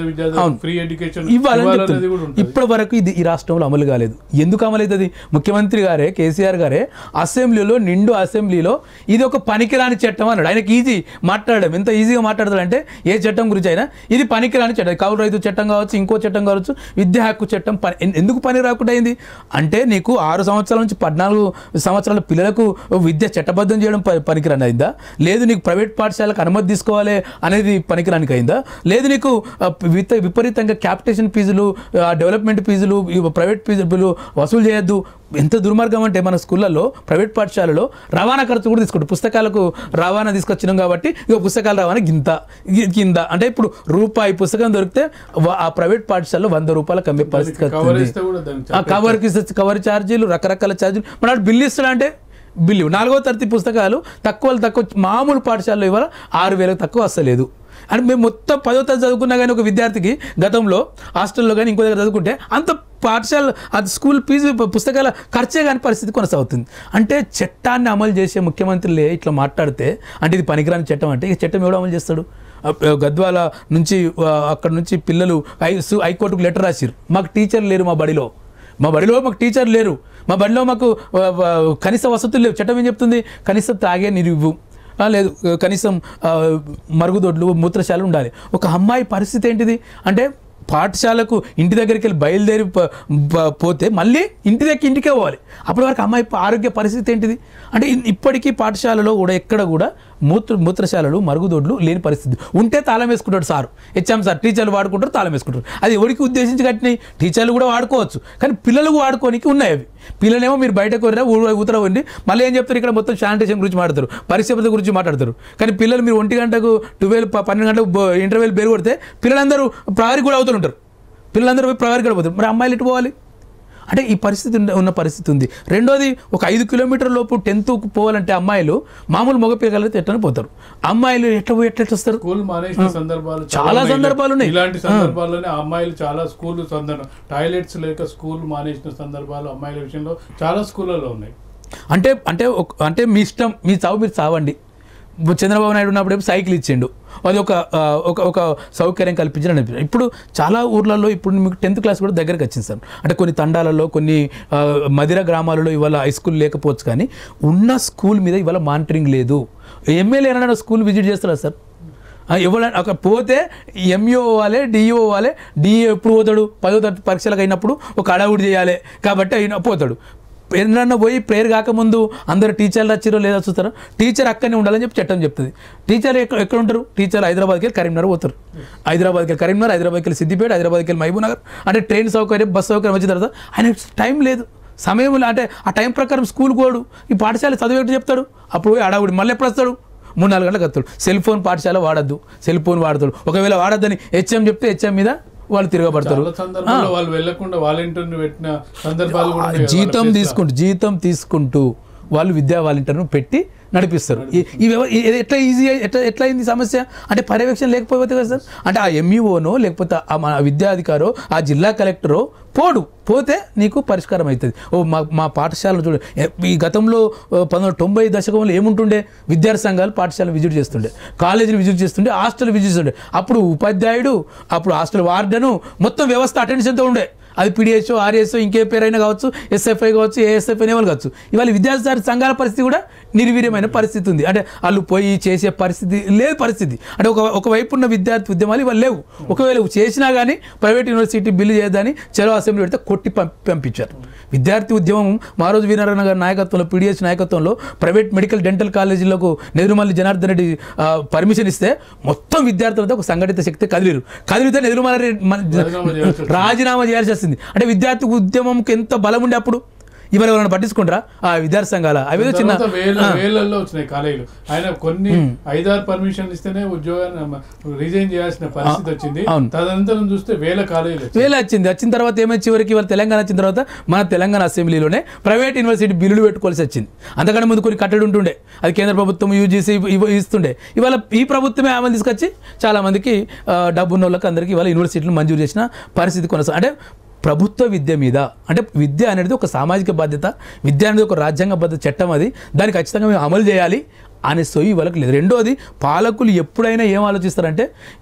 విద్యార్థులకు ఫ్రీ ఎడ్యుకేషన్ ఇవ్వాలని ఇవ్వాలనేది కూడా చెప్తుంది ఉంటుంది ఇప్పటి వరకు ఇది ఈ రాష్ట్రంలో అమలు కాలేదు ఎందుకు అమలు అవుతుంది ముఖ్యమంత్రి గారే కేసీఆర్ గారే అసెంబ్లీలో నిండు అసెంబ్లీలో ఇది ఒక పనికిరాని చట్టం అన్నాడు ఆయనకి ఈజీ మాట్లాడడం ఎంత ఈజీగా మాట్లాడతాడంటే ఏ చట్టం గురించి అయినా ఇది పనికిరాని చట్టం కౌలు రైతు చట్టం కావచ్చు ఇంకో చట్టం కావచ్చు విద్యా హక్కు చట్టం పని ఎన్- ఎందుకు పని రాకుండా అయింది అంటే నీకు ఆరు సంవత్సరాల నుంచి పద్నాలుగు సంవత్సరాల పిల్లలకు విద్య చట్టబద్ధం చేయడం ప- పనికిరాని అయిందా లేదు నీకు ప్రైవేట్ పాఠశాలకు అనుమతి తీసుకోవాలి అనేది పనికిరానికి అయిందా లేదు నీకు ఆ, విత- విపరీతంగా క్యాపిటేషన్ ఫీజులు ఆ, డెవలప్మెంట్ ఫీజులు ఈ ప్రైవేట్ ఫీజులు వసూలు చేయొద్దు ఎంత దుర్మార్గం అంటే మన స్కూళ్ళల్లో ప్రైవేట్ పాఠశాలలో రవాణా ఖర్చు కూడా తీసుకుంటారు పుస్తకాలకు రవాణా తీసుకొచ్చినాం కాబట్టి ఇక పుస్తకాల రవాణా గింత గి- కింద అంటే ఇప్పుడు రూపాయి పుస్తకం దొరికితే వ- ఆ ప్రైవేట్ పాఠశాలలో వంద రూపాయలకు అమ్మే పరిస్థితి కవర్ వస్తుంది. ఇస్తే కూడా దానికి ఆ కవర్కి ఇస్తే కవర్ ఛార్జీలు రకరకాల ఛార్జీలు మన వాడు బిల్లు ఇస్తాడంటే బిల్లు నాలుగో తరగతి పుస్తకాలు తక్కువ తక్కువ మామూలు పాఠశాలలో ఇవాళ ఆరు వేలకు తక్కువ వస్తలేదు అని మేము మొత్తం పదో తరగతి చదువుకున్నా కానీ ఒక విద్యార్థికి గతంలో హాస్టల్లో కానీ ఇంకో దగ్గర చదువుకుంటే అంత పాఠశాల అది స్కూల్ ఫీజు ప- పుస్తకాల ఖర్చే కాని పరిస్థితి కొనసాగుతుంది అంటే చట్టాన్ని అమలు చేసే ముఖ్యమంత్రులే ఇట్లా మాట్లాడితే అంటే ఇది పనికిరాని చట్టం అంటే ఈ చట్టం ఎవడు అమలు చేస్తాడు అప్- గద్వాల నుంచి ఆ, అక్కడ నుంచి పిల్లలు హై సు- హైకోర్టుకు లెటర్ రాసిరు మాకు టీచర్ లేరు మా బడిలో మా బడిలో మాకు టీచర్ లేరు మా బడిలో మాకు ఆ, ఆ, కనీస వసతులు లేవు చట్టం ఏం చెప్తుంది కనీసం తాగే నీరు ఇవ్వు ఆ, లేదు కనీసం ఆ, మరుగుదొడ్లు మూత్రశాలలు ఉండాలి ఒక అమ్మాయి పరిస్థితి ఏంటిది అంటే పాఠశాలకు ఇంటి దగ్గరికి వెళ్ళి బయలుదేరి ప- ప- పోతే మళ్ళీ ఇంటి దగ్గర ఇంటికే పోవాలి అప్పటి వరకు అమ్మాయి ప- ఆరోగ్య పరిస్థితి ఏంటిది అంటే ఇన్- ఇప్పటికీ పాఠశాలలో కూడా ఎక్కడ కూడా మూత్ర మూత్రశాలలు మరుగుదొడ్లు లేని పరిస్థితి ఉంటే తాళం వేసుకుంటాడు సార్ హెచ్ఎం సార్ టీచర్లు వాడుకుంటారు తాళం వేసుకుంటారు అది ఎవరికి ఉద్దేశించి కట్టినాయి టీచర్లు కూడా వాడుకోవచ్చు కానీ పిల్లలు వాడుకోనికి ఉన్నాయి అవి పిల్లలేమో మీరు బయటకు వెళ్ళినా ఊతర ఉండి మళ్ళీ ఏం చెప్తారు ఇక్కడ మొత్తం శానిటేషన్ గురించి మాట్లాడతారు పరిశుభ్రత గురించి మాట్లాడతారు కానీ పిల్లలు మీరు ఒంటి గంటకు ట్వెల్వ్ పన్నెండు గంటలకు బో- ఇంటర్వెల్ బేరు కొడితే పిల్లలందరూ ప్రహరీ కూడా అవుతూ ఉంటారు పిల్లలందరూ పోయి ప్రహరీ కూడా పోతారు మరి అమ్మాయిలు ఎటు పోవాలి అంటే ఈ పరిస్థితి ఉన్న- ఉన్న పరిస్థితి ఉంది రెండోది ఒక ఐదు కిలోమీటర్ లోపు టెన్త్ పోవాలంటే అమ్మాయిలు మామూలు మగ పిల్లలైతే ఎట్లని పోతారు అమ్మాయిలు ఎట్లా పోయి ఎట్లా వస్తారు స్కూల్ మానేసిన సందర్భాలు చాలా ఉన్నాయి. సందర్భాలు ఉన్నాయి. ఇలాంటి సందర్భాల్లోనే అమ్మాయిలు చాలా స్కూల్ సందర్భం టాయిలెట్స్ లేక స్కూల్ మానేసిన సందర్భాలు అమ్మాయిల విషయంలో చాలా స్కూళ్ళలో ఉన్నాయి అంటే అంటే ఒక- అంటే మీ ఇష్టం మీ చావు మీరు చావండి చంద్రబాబు నాయుడు ఉన్నప్పుడు సైకిల్ ఇచ్చిండు అది ఒక ఆ, ఒక ఒక సౌకర్యం కల్పించడం అనిపించింది ఇప్పుడు చాలా ఊర్లలో ఇప్పుడు మీకు టెన్త్ క్లాస్ కూడా దగ్గరకు వచ్చింది సార్ అంటే కొన్ని తండాలలో కొన్ని ఆ, మదిర గ్రామాలలో ఇవాళ హై స్కూల్ లేకపోవచ్చు కానీ ఉన్న స్కూల్ మీద ఇవాళ మానిటరింగ్ లేదు ఎమ్మెల్యే ఏమన్నా స్కూల్ విజిట్ చేస్తారా సార్ ఎవరైనా అక్కడ పోతే ఎంఈఓ పోవాలి డిఈఓ పోవాలి డిఈఓ ఎప్పుడు పోతాడు పదో తరగతి పరీక్షలకు అయినప్పుడు ఒక అడవుడు చేయాలి కాబట్టి అయినా పోతాడు ఎన్నన్నా పోయి ప్రేయర్ కాకముందు అందరు టీచర్లు వచ్చిరో లేదా చూస్తారా టీచర్ అక్కడనే ఉండాలని చెప్పి చట్టం చెప్తుంది టీచర్ ఎక్కడ ఎక్కడ ఉంటారు టీచర్ హైదరాబాద్కి వెళ్ళి కరీంనగర్ పోతారు హైదరాబాద్కి వెళ్ళి కరీంనగర్ హైదరాబాద్కి వెళ్ళి సిద్దిపేట హైదరాబాద్కి వెళ్ళి మహబూబ్నగర్ అంటే ట్రైన్ సౌకర్యం బస్ సౌకర్యం వచ్చిన తర్వాత ఆయన టైం లేదు సమయం లే- అంటే ఆ టైం ప్రకారం స్కూల్ పోడు ఈ పాఠశాల చదివేట్టు చెప్తాడు అప్పుడు పోయి అడవుడు మళ్ళీ ఎప్పుడు వస్తాడు మూడు నాలుగు గంటలకు వస్తాడు సెల్ ఫోన్ పాఠశాల వాడద్దు సెల్ ఫోన్ వాడతాడు ఒకవేళ వాడద్దని హెచ్ఎం చెప్తే హెచ్ఎం మీద వాళ్ళు తిరగబడతారు చాలా సందర్భాల్లో వాళ్ళు వెళ్లకుండా వాలంటీర్ని పెట్టిన సందర్భాలు కూడా ఉన్నాయి కదా. జీతం వాళ్ళ తీసుకుంటూ జీతం తీసుకుంటూ వాళ్ళు విద్యా వాలంటీర్ను పెట్టి నడిపిస్తారు ఈ- ఈ వ్యవ- ఈ- ఇది ఎట్లా ఈజీ ఎట్లా ఎట్లా అయింది సమస్య అంటే పర్యవేక్షణ లేకపోతే కదా సార్ అంటే ఆ ఎంఈఓనో లేకపోతే ఆ మన విద్యాధికారో ఆ జిల్లా కలెక్టరో పోడు పోతే నీకు పరిష్కారం అవుతుంది ఓ మా మా పాఠశాలలో చూడ ఎ- ఈ గతంలో ఓ, పంతొమ్మిది తొంభై దశకంలో ఏముంటుండే విద్యార్థి సంఘాలు పాఠశాల విజిట్ చేస్తుండే కాలేజీలు విజిట్ చేస్తుండే హాస్టల్ విజిట్ చేస్తుండే అప్పుడు ఉపాధ్యాయుడు అప్పుడు హాస్టల్ వార్డెను మొత్తం వ్యవస్థ అటెన్షన్తో ఉండే అది పీడిఎస్ఓ ఆర్ఎస్ఓ ఇంకే పేరైనా కావచ్చు ఎస్ఎఫ్ఐ కావచ్చు ఏఎస్ఎఫ్ఐ వాళ్ళు కావచ్చు ఇవాళ విద్యార్థి సంఘాల పరిస్థితి కూడా నిర్వీర్యమైన పరిస్థితి ఉంది అంటే వాళ్ళు పోయి చేసే పరిస్థితి లేదు పరిస్థితి అంటే ఒక ఒకవైపు ఉన్న విద్యార్థి ఉద్యమాలు ఇవాళ లేవు ఒకవేళ చేసినా కానీ ప్రైవేట్ యూనివర్సిటీ బిల్లు చేయదని చలో అసెంబ్లీ పెడితే కొట్టి పంపి పంపించారు విద్యార్థి ఉద్యమం మారోజు వీరనారాయణ గారి నాయకత్వంలో పీడిఎస్ నాయకత్వంలో ప్రైవేట్ మెడికల్ డెంటల్ కాలేజీలకు నెదురుమల్లి జనార్దన్ రెడ్డి ఆ, పర్మిషన్ ఇస్తే మొత్తం విద్యార్థులతో ఒక సంఘటిత శక్తి కదిలిరు కదిలితే నెదురుమల రెడ్డి మన- రాజీనామా చేయాల్సి వచ్చింది. రాజీనామా చేయాల్సి వస్తుంది అంటే విద్యార్థి ఉద్యమంకి ఎంత బలం ఉండే అప్పుడు ఇవాళ ఎవరైనా పట్టించుకుంటారా ఆ విద్యార్థి సంఘాల అవేదో చిన్న తర్వాత వేల వేలల్లో వచ్చినాయి కాలేజీలు ఆయన కొన్ని ఐదారు పర్మిషన్ ఇస్తేనే ఉద్యోగాన్ని రిజైన్ చేయాల్సిన పరిస్థితి వచ్చింది అవును. తదనంతరం చూస్తే వేల కాలేజీలు వచ్చాయి. వేల వచ్చింది వచ్చిన తర్వాత ఏమైంది చివరికి ఇవాళ తెలంగాణ వచ్చిన తర్వాత మన తెలంగాణ అసెంబ్లీలోనే ప్రైవేట్ యూనివర్సిటీ బిల్లులు పెట్టుకోవాల్సి వచ్చింది అంతకంటే ముందు కొన్ని కట్టడి ఉంటుండే అది కేంద్ర ప్రభుత్వం యూజీసీ ఇవ- ఇస్తుండే ఇవాళ ఈ ప్రభుత్వమే ఆమె తీసుకొచ్చి చాలా మందికి ఆ, డబ్బున్న వాళ్ళకి అందరికీ ఇవాళ యూనివర్సిటీలు మంజూరు చేసిన పరిస్థితి కొనసాగు అంటే ప్రభుత్వ విద్య మీద అంటే విద్య అనేది ఒక సామాజిక బాధ్యత విద్య అనేది ఒక రాజ్యాంగబద్ధ చట్టం అది దాన్ని ఖచ్చితంగా మేము అమలు చేయాలి అనే సొయ్యి వాళ్ళకి లేదు రెండోది పాలకులు ఎప్పుడైనా ఏం ఆలోచిస్తారంటే చి-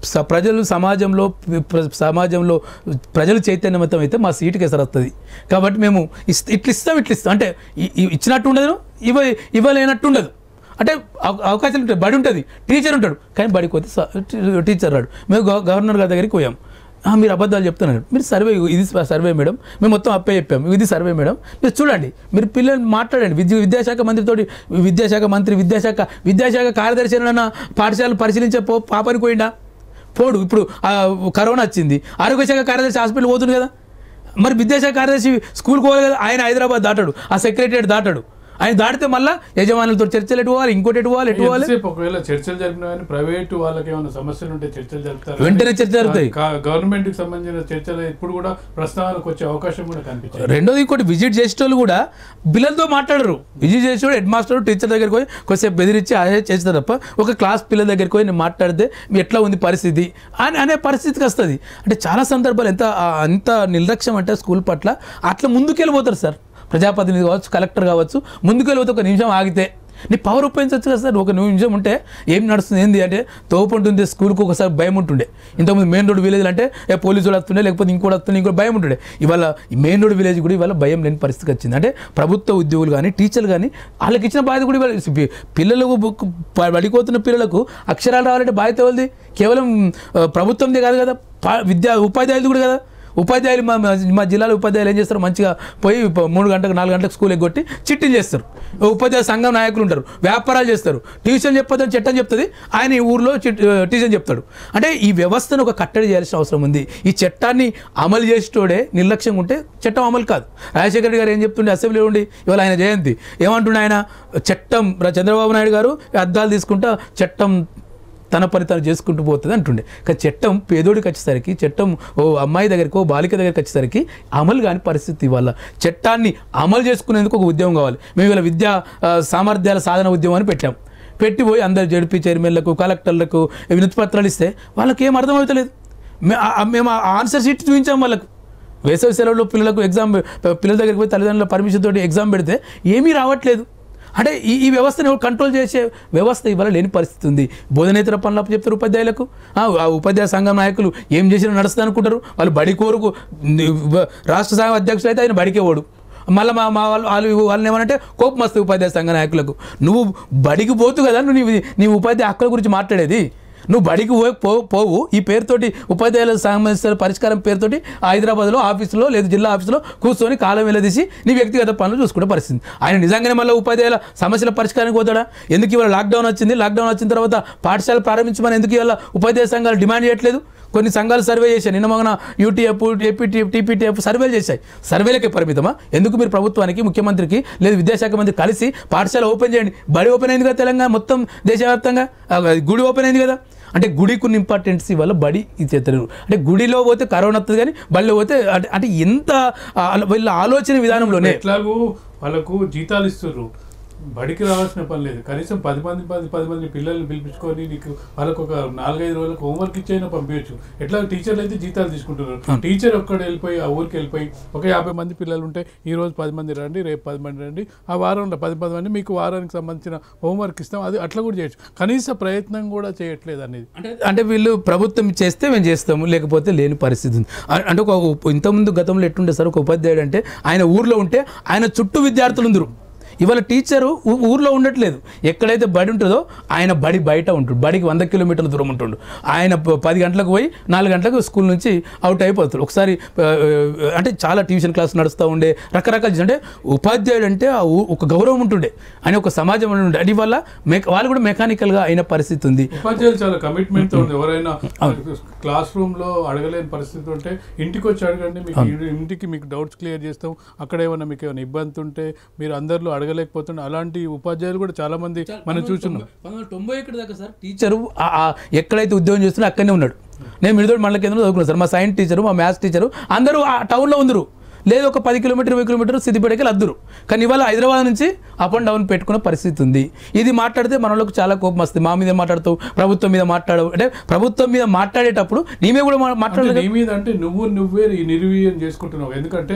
స- ప్రజలు సమాజంలో ప్ర- సమాజంలో ప్రజలు చైతన్యవంతం అయితే మా సీటుకి ఎసరు వస్తుంది కాబట్టి మేము ఇస్ ఇట్లా ఇస్తాం ఇట్లా ఇస్తాం అంటే ఇ- ఇ- ఇచ్చినట్టు ఉండదు ఇవ్వ ఇవ్వలేనట్టు ఉండదు అంటే అవ- అవకాశాలు ఉంటాయి బడి ఉంటుంది టీచర్ ఉంటాడు కానీ బడికి పోతే స- టీ- టీచర్ రాడు మేము గవ- గవర్నర్ గారి దగ్గరికి పోయాం "ఆ, మీరు అబద్ధాలు చెప్తున్నారు మీరు సర్వే ఇది సర్వే మేడం మేము మొత్తం అప్పే చెప్పాము ఇది సర్వే మేడం మీరు చూడండి మీరు పిల్లలు మాట్లాడండి విద్య విద్యాశాఖ మంత్రితోటి విద్యాశాఖ మంత్రి విద్యాశాఖ విద్యాశాఖ కార్యదర్శి ఏమైనా పాఠశాలలు పరిశీలించే పో పాపని పోయిండా పోడు ఇప్పుడు ఆ, కరోనా వచ్చింది ఆరోగ్య శాఖ కార్యదర్శి హాస్పిటల్ పోతుంది కదా మరి విద్యాశాఖ కార్యదర్శి స్కూల్కి పోవాలి కదా ఆయన హైదరాబాద్ దాటాడు ఆ సెక్రటరియట్ దాటాడు ఆయన దాటితే మళ్ళీ యజమానులతో చర్చలు ఎటు పోవాలి ఇంకోటి ఎటు పోవాలి ఎటు పోవాలి ఎంతసేపు ఒకవేళ చర్చలు జరిపినా కానీ ప్రైవేట్ వాళ్ళకి ఏమైనా సమస్యలు ఉంటే చర్చలు జరుపుతారు వెంటనే చర్చ జరుగుతాయి గవర్నమెంట్ కి సంబంధించిన చర్చలు ఇప్పుడు కూడా ప్రస్తావనకు వచ్చే అవకాశం కూడా కనిపించింది రెండోది ఇంకోటి విజిట్ చేసేటోళ్ళు కూడా పిల్లలతో మాట్లాడరు విజిట్ చేసేవాడు హెడ్ మాస్టర్ టీచర్ దగ్గరికి పోయి కొద్దిసేపు బెదిరించి అదే చేస్తారు తప్ప ఒక క్లాస్ పిల్లల దగ్గరికి పోయి నేను మాట్లాడితే మీ ఎట్లా ఉంది పరిస్థితి అని అనే పరిస్థితికి వస్తుంది అంటే చాలా సందర్భాలు ఎంత ఆ, అంత నిర్లక్ష్యం అంటే స్కూల్ పట్ల అట్లా ముందుకెళ్ళిపోతారు సార్ ప్రజాప్రతినిధి కావచ్చు కలెక్టర్ కావచ్చు ముందుకెళ్ళిపోతే ఒక నిమిషం ఆగితే నీ పవర్ ఉపయోగించవచ్చు కదా సార్ ఒక నిమిషం ఉంటే ఏం నడుస్తుంది ఏంది అంటే తోపు ఉంటుంది స్కూల్కి ఒకసారి భయం ఉంటుండే ఇంతకుముందు మెయిన్ రోడ్ విలేజ్ అంటే ఏ పోలీసు వాళ్ళు వస్తుండే లేకపోతే ఇంకోటి వస్తుండే ఇంకోటి భయం ఉంటుండే ఇవాళ ఈ మెయిన్ రోడ్ విలేజ్ కూడా ఇవాళ భయం లేని పరిస్థితికి వచ్చింది అంటే ప్రభుత్వ ఉద్యోగులు కానీ టీచర్లు కానీ వాళ్ళకి ఇచ్చిన బాధ్యత కూడా ఇవాళ పి- పిల్లలకు బుక్ ప- పడిపోతున్న పిల్లలకు అక్షరాలు రావాలంటే బాధ్యత ఎవరిది కేవలం ఆ, ప్రభుత్వందే కాదు కదా పా- విద్యా ఉపాధ్యాయులు కూడా కదా ఉపాధ్యాయులు మా మా- మా జిల్లాలో ఉపాధ్యాయులు ఏం చేస్తారు మంచిగా పోయి ప- మూడు గంటలకు నాలుగు గంటలకు స్కూల్ ఎగ్గొట్టి చిట్టీలు చేస్తారు ఉపాధ్యాయ సంఘం నాయకులు ఉంటారు వ్యాపారాలు చేస్తారు ట్యూషన్ చెప్పొద్దని చట్టం చెప్తుంది ఆయన ఈ ఊర్లో చిట్- ట్యూషన్ చెప్తాడు అంటే ఈ వ్యవస్థను ఒక కట్టడి చేయాల్సిన అవసరం ఉంది ఈ చట్టాన్ని అమలు చేసేటోడే నిర్లక్ష్యంగా ఉంటే చట్టం అమలు కాదు రాజశేఖర రెడ్డి గారు ఏం చెప్తుండే అసెంబ్లీలో ఉండి ఇవాళ ఆయన జయంతి ఏమంటుండే ఆయన చట్టం ర- చంద్రబాబు నాయుడు గారు అద్దాలు తీసుకుంటా చట్టం తన పని తను చేసుకుంటూ పోతుంది అంటుండే కానీ చట్టం పేదోడికి వచ్చేసరికి చట్టం ఓ అమ్మాయి దగ్గరికి ఓ బాలిక దగ్గరికి వచ్చేసరికి అమలు కాని పరిస్థితి వల్ల చట్టాన్ని అమలు చేసుకునేందుకు ఒక ఉద్యమం కావాలి మేము ఇలా విద్యా ఆ, సామర్థ్యాల సాధన ఉద్యమం అని పెట్టాం పెట్టిపోయి అందరు జడిపి చైర్మన్లకు కలెక్టర్లకు వినతి పత్రాలు ఇస్తే వాళ్ళకి ఏం అర్థమవుతలేదు మే- ఆ- ఆ- మేము ఆ ఆన్సర్ షీట్ చూపించాం వాళ్ళకు వేసవి సెలవుల్లో పిల్లలకు ఎగ్జామ్ పిల్లల దగ్గరికి పోయి తల్లిదండ్రుల పర్మిషన్ తోటి ఎగ్జామ్ పెడితే ఏమీ రావట్లేదు అంటే ఈ ఈ వ్యవస్థను ఎవరు కంట్రోల్ చేసే వ్యవస్థ ఇవాళ లేని పరిస్థితి ఉంది బోధనేతర పనులు చెప్తారు ఉపాధ్యాయులకు ఆ ఆ ఉపాధ్యాయ సంఘం నాయకులు ఏం చేసినా నడుస్తుంది అనుకుంటారు వాళ్ళు బడి కోరుకు ని- వ- రాష్ట్ర సంఘం అధ్యక్షులు అయితే ఆయన బడికే ఓడు మళ్ళీ మా మా వాళ్ళు వాళ్ళు వాళ్ళని ఏమనంటే కోపం వస్తుంది ఉపాధ్యాయ సంఘ నాయకులకు నువ్వు బడికి పోతు కదా నువ్వు నీ నీ ఉపాధ్యాయ హక్కుల గురించి మాట్లాడేది నువ్వు బడికి పో పో- పోవు ఈ పేరుతోటి ఉపాధ్యాయుల సంబంధించిన పరిష్కారం పేరుతోటి హైదరాబాద్లో ఆఫీసులో లేదా జిల్లా ఆఫీసులో కూర్చొని కాలం వెళ్ళదీసి నీ వ్యక్తిగత పనులు చూసుకునే పరిస్థితి ఆయన నిజంగానే మళ్ళీ ఉపాధ్యాయుల సమస్యల పరిష్కారానికి పోతాడా ఎందుకు ఇవాళ లాక్డౌన్ వచ్చింది లాక్డౌన్ వచ్చిన తర్వాత పాఠశాల ప్రారంభించమని ఎందుకు ఇవాళ ఉపాధ్యాయ సంఘాలు డిమాండ్ చేయట్లేదు కొన్ని సంఘాలు సర్వే చేశాయి నిన్న మొన్న యూటీఎఫ్ ఏపీటీఎఫ్ టీపీటీఎఫ్ సర్వేలు చేశాయి సర్వేలకే పరిమితమా ఎందుకు మీరు ప్రభుత్వానికి ముఖ్యమంత్రికి లేదు విద్యాశాఖ మంత్రి కలిసి పాఠశాల ఓపెన్ చేయండి బడి ఓపెన్ అయింది కదా తెలంగాణ మొత్తం దేశవ్యాప్తంగా ఆ, గుడి ఓపెన్ అయింది కదా అంటే గుడికి ఉన్న ఇంపార్టెన్స్ వల్ల బడి ఇది చేస్తారు అంటే గుడిలో పోతే కరోనా వస్తుంది కానీ బడిలో పోతే అంటే అంటే ఎంత ఆ, వీళ్ళ ఆలోచన విధానంలోనే ఎట్లాగూ వాళ్ళకు జీతాలు ఇస్తుర్రు బడికి రావాల్సిన పని లేదు కనీసం పది మంది పది పది మంది పిల్లల్ని పిలిపించుకొని నీకు వాళ్ళకు ఒక నాలుగైదు రోజులకు హోంవర్క్ ఇచ్చైనా పంపించచ్చు ఎట్లా టీచర్లు అయితే జీతాలు తీసుకుంటున్నారు టీచర్ ఒక్కడు వెళ్ళిపోయి ఆ ఊరికి వెళ్ళిపోయి ఒక యాభై మంది పిల్లలు ఉంటే ఈ రోజు పది మంది రండి రేపు పది మంది రండి ఆ వారంలో పది పది మంది మీకు వారానికి సంబంధించిన హోంవర్క్ ఇస్తాం అది అట్లా కూడా చేయొచ్చు కనీస ప్రయత్నం కూడా చేయట్లేదు అనేది అంటే అంటే వీళ్ళు ప్రభుత్వం చేస్తే మేము చేస్తాము లేకపోతే లేని పరిస్థితి ఉంది అ- అంటే ఒక ఉప్- ఇంతకుముందు గతంలో ఎట్టుండే సార్ ఒక ఉపాధ్యాయుడు అంటే ఆయన ఊర్లో ఉంటే ఆయన చుట్టూ విద్యార్థులు ఉందరు ఇవాళ టీచరు ఊ- ఊర్లో ఉండట్లేదు ఎక్కడైతే బడి ఉంటుందో ఆయన బడి బయట ఉంటాడు బడికి వంద కిలోమీటర్ల దూరం ఉంటుండు ఆయన ప- పది గంటలకు పోయి నాలుగు గంటలకు స్కూల్ నుంచి అవుట్ అయిపోతాడు ఒకసారి ఆ, ఆ, అంటే చాలా ట్యూషన్ క్లాస్ నడుస్తూ ఉండే రకరకాల అంటే ఉపాధ్యాయుడు అంటే ఆ ఊ- ఒక గౌరవం ఉంటుండే ఆయన ఒక సమాజం అని ఉండే అది వల్ల మెక వాళ్ళు కూడా మెకానికల్గా అయిన పరిస్థితి ఉంది ఉపాధ్యాయులు చాలా కమిట్మెంట్ ఉంది ఎవరైనా క్లాస్ రూమ్ లో అడగలేని పరిస్థితి ఉంటే ఇంటికి వచ్చి అడగండి మీకు ఇ- ఇంటికి మీకు డౌట్స్ క్లియర్ చేస్తాం అక్కడ ఏమైనా మీకు ఏమైనా ఇబ్బంది ఉంటే మీరు అందరిలో అడగలేకపోతుంటే అలాంటి ఉపాధ్యాయులు కూడా చాలా మంది మనం చూస్తున్నాం తొంభై ఎక్కడ దాకా సార్ టీచరు ఆ- ఆ ఎక్కడైతే ఉద్యోగం చేస్తున్నా అక్కడనే ఉన్నాడు నేను మిడిదోడు మండల కేంద్రంలో చదువుకున్నాను సార్ మా సైన్స్ టీచరు మా మ్యాథ్స్ టీచరు అందరూ ఆ టౌన్లో ఉందరు లేదు ఒక పది కిలోమీటర్ ఇరవై కిలోమీటర్ సిద్దిపేటకి అద్దురు కానీ ఇవాళ హైదరాబాద్ నుంచి అప్ అండ్ డౌన్ పెట్టుకునే పరిస్థితి ఉంది ఇది మాట్లాడితే మన వాళ్ళకి చాలా కోపం వస్తుంది మా మీద మాట్లాడుతావు ప్రభుత్వం మీద మాట్లాడవు అంటే ప్రభుత్వం మీద మాట్లాడేటప్పుడు నీ మీద కూడా మా- అంటే మాట్లాడలేదు నీ మీద అంటే నువ్వు నువ్వే ఈ నిర్వీర్యం చేసుకుంటున్నావు ఎందుకంటే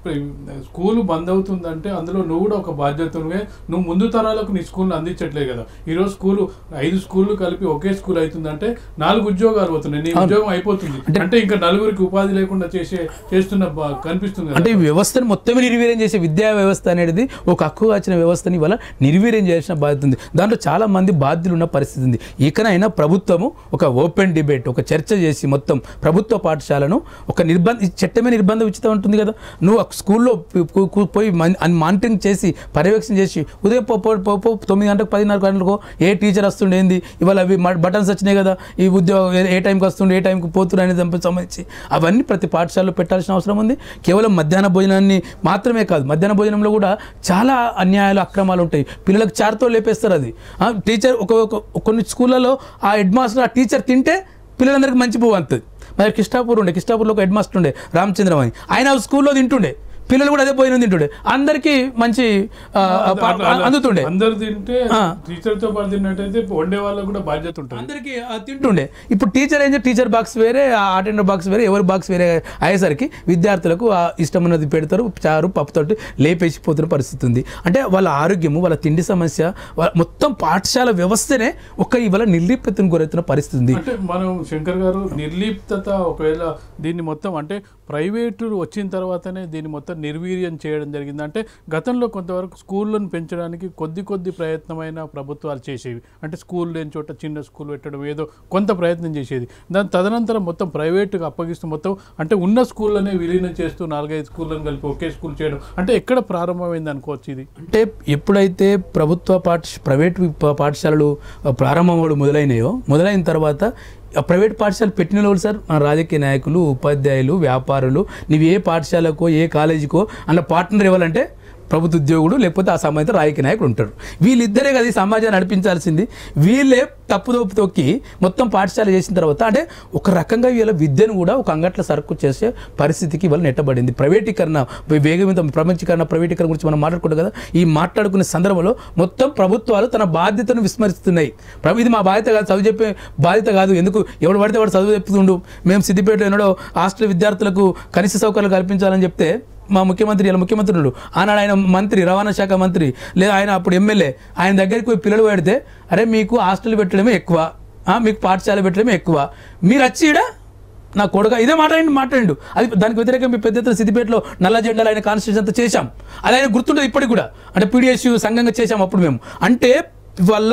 స్కూల్ బంద్ అవుతుందంటే అందులో నువ్వు కూడా ఒక బాధ్యతగా నువ్వు ముందు తరాలకు నీ స్కూల్ అందించట్లే కదా ఈరోజు స్కూల్ ఐదు స్కూళ్ళు కలిపి ఒకే స్కూల్ అవుతుందంటే నాలుగు ఉద్యోగాలు పోతున్నాయి నీ ఉద్యోగం అయిపోతుంది అంటే ఇంకా నలుగురికి ఉపాధి లేకుండా చేసే చేస్తున్న బ- కనిపిస్తుంది కదా అంటే ఈ వ్యవస్థను మొత్తం నిర్వీర్యం చేసే విద్యా వ్యవస్థ అనేది ఒక హక్కు వచ్చిన వ్యవస్థని ఇవాళ నిర్వీర్యం చేసిన బాధ్యత ఉంది దాంట్లో చాలా మంది బాధ్యులు ఉన్న పరిస్థితి ఉంది ఇకనైనా ప్రభుత్వము ఒక ఓపెన్ డిబేట్ ఒక చర్చ చేసి మొత్తం ప్రభుత్వ పాఠశాలను ఒక నిర్బంధ ఈ చట్టమే నిర్బంధ ఉచితం ఉంటుంది కదా నువ్వు ఆ స్కూల్లో పో- పో- పో- పోయి మన్- అన్ మానిటరింగ్ చేసి పర్యవేక్షణ చేసి ఉదయం పో- పో- పో- పో- తొమ్మిది గంటలకు పదిన్నర గంటలకు ఏ టీచర్ వస్తుండే ఏంది ఇవాళ అవి బటన్స్ వచ్చినాయి కదా ఈ ఉద్యోగం ఏ- ఏ టైంకి వస్తుండే ఏ టైంకి పోతుండే అనేది దానికి సంబంధించి అవన్నీ ప్రతి పాఠశాలలో పెట్టాల్సిన అవసరం ఉంది కేవలం మధ్యాహ్న భోజనాన్ని మాత్రమే కాదు మధ్యాహ్న భోజనంలో కూడా చాలా అన్యాయాలు అక్రమాలు ఉంటాయి పిల్లలకు చారుతో లేపేస్తారు అది ఆ, టీచర్ ఒక ఒక- కొన్ని స్కూళ్ళలో ఆ హెడ్ మాస్టర్ ఆ టీచర్ తింటే పిల్లలందరికీ మంచి పువ్వు అంతుంది మరి కిష్టాపూర్ ఉండే కిష్టాపూర్లో ఒక హెడ్ మాస్టర్ ఉండే రామచంద్రం అని ఆయన ఆ స్కూల్లో తింటుండే పిల్లలు కూడా అదే పోయిన తింటుండే అందరికీ మంచి ఆ, ఆ, పా- అట్లా- అట్లా అందుతుండే అందరు తింటే ఆ. టీచర్ తో పాటు తిన్నట్టయితే వండే వాళ్ళకు కూడా బాధ్యత ఉంటుంది అందరికీ ఆ తింటుండే ఇప్పుడు టీచర్ ఏం చేస్తే టీచర్ బాక్స్ వేరే ఆ అటెండర్ బాక్స్ వేరే ఎవరి బాక్స్ వేరే అయ్యేసరికి విద్యార్థులకు ఆ ఇష్టం ఉన్నది పెడతారు చారు పప్పుతోటి లేపేసిపోతున్న పరిస్థితి ఉంది అంటే వాళ్ళ ఆరోగ్యము వాళ్ళ తిండి సమస్య వాళ్ళ మొత్తం పాఠశాల వ్యవస్థనే ఒక ఇవాళ నిర్లిప్తను గురవుతున్న పరిస్థితి ఉంది అంటే మనం శంకర్ గారు నిర్లిప్తత ఒకవేళ దీన్ని మొత్తం అంటే ప్రైవేటు వచ్చిన తర్వాతనే దీన్ని మొత్తం నిర్వీర్యం చేయడం జరిగింది అంటే గతంలో కొంతవరకు స్కూళ్ళను పెంచడానికి కొద్ది కొద్ది ప్రయత్నమైన ప్రభుత్వాలు చేసేవి అంటే స్కూల్ లేని చోట చిన్న స్కూల్ పెట్టడం ఏదో కొంత ప్రయత్నం చేసేది దాని తదనంతరం మొత్తం ప్రైవేటుగా అప్పగిస్తూ మొత్తం అంటే ఉన్న స్కూళ్ళనే విలీనం చేస్తూ నాలుగైదు స్కూళ్ళను కలిపి ఒకే స్కూల్ చేయడం అంటే ఎక్కడ ప్రారంభమైంది అనుకోవచ్చు ఇది అంటే ఎప్పుడైతే ప్రభుత్వ పాఠ ప్రైవేట్ పా- పాఠశాలలు ప్రారంభమవడం మొదలైనాయో మొదలైన తర్వాత ఆ ప్రైవేట్ పాఠశాల పెట్టిన వాళ్ళు సార్ మన రాజకీయ నాయకులు ఉపాధ్యాయులు వ్యాపారులు నీవు ఏ పాఠశాలకో ఏ కాలేజీకో అందులో పార్ట్నర్ ఇవ్వాలంటే ప్రభుత్వ ఉద్యోగుడు లేకపోతే ఆ సంబంధిత రాజకీయ నాయకుడు ఉంటారు వీళ్ళిద్దరే కదా ఈ సమాజాన్ని నడిపించాల్సింది వీళ్ళే తప్పుదోపు తొక్కి మొత్తం పాఠశాల చేసిన తర్వాత అంటే ఒక రకంగా వీళ్ళ విద్యను కూడా ఒక అంగట్ల సరుకు చేసే పరిస్థితికి వాళ్ళు నెట్టబడింది ప్రైవేటీకరణ వేగవంతం ప్రపంచీకరణ ప్రైవేటీకరణ గురించి మనం మాట్లాడుకుంటాం కదా ఈ మాట్లాడుకునే సందర్భంలో మొత్తం ప్రభుత్వాలు తన బాధ్యతను విస్మరిస్తున్నాయి ప్రభు ఇది మా బాధ్యత కాదు చదువు చెప్పే బాధ్యత కాదు ఎందుకు ఎవడు పడితే వాడు చదువు చెప్తుండు మేము సిద్దిపేట ఎన్నడో హాస్టల్ విద్యార్థులకు కనీస సౌకర్యాలు కల్పించాలని చెప్తే మా ముఖ్యమంత్రి ఇలా ముఖ్యమంత్రి ఉన్నాడు ఆనాడు ఆయన మంత్రి రవాణా శాఖ మంత్రి లేదా ఆయన అప్పుడు ఎమ్మెల్యే ఆయన దగ్గరికి పోయి పిల్లలు పెడితే అరే మీకు హాస్టల్ పెట్టడమే ఎక్కువ ఆ, మీకు పాఠశాల పెట్టడమే ఎక్కువ మీరు వచ్చి ఈడ నా కొడుక ఇదే మాట్లాడండి మాట్లాడండు అది దానికి వ్యతిరేకంగా మీ పెద్ద ఎత్తున సిద్దిపేటలో నల్ల జెండాలు ఆయన కాన్స్టిట్యూషన్ అంతా చేశాం అది ఆయన గుర్తుండదు ఇప్పటికి కూడా అంటే పీడిఎస్యు సంఘంగా చేశాం అప్పుడు మేము అంటే వల్ల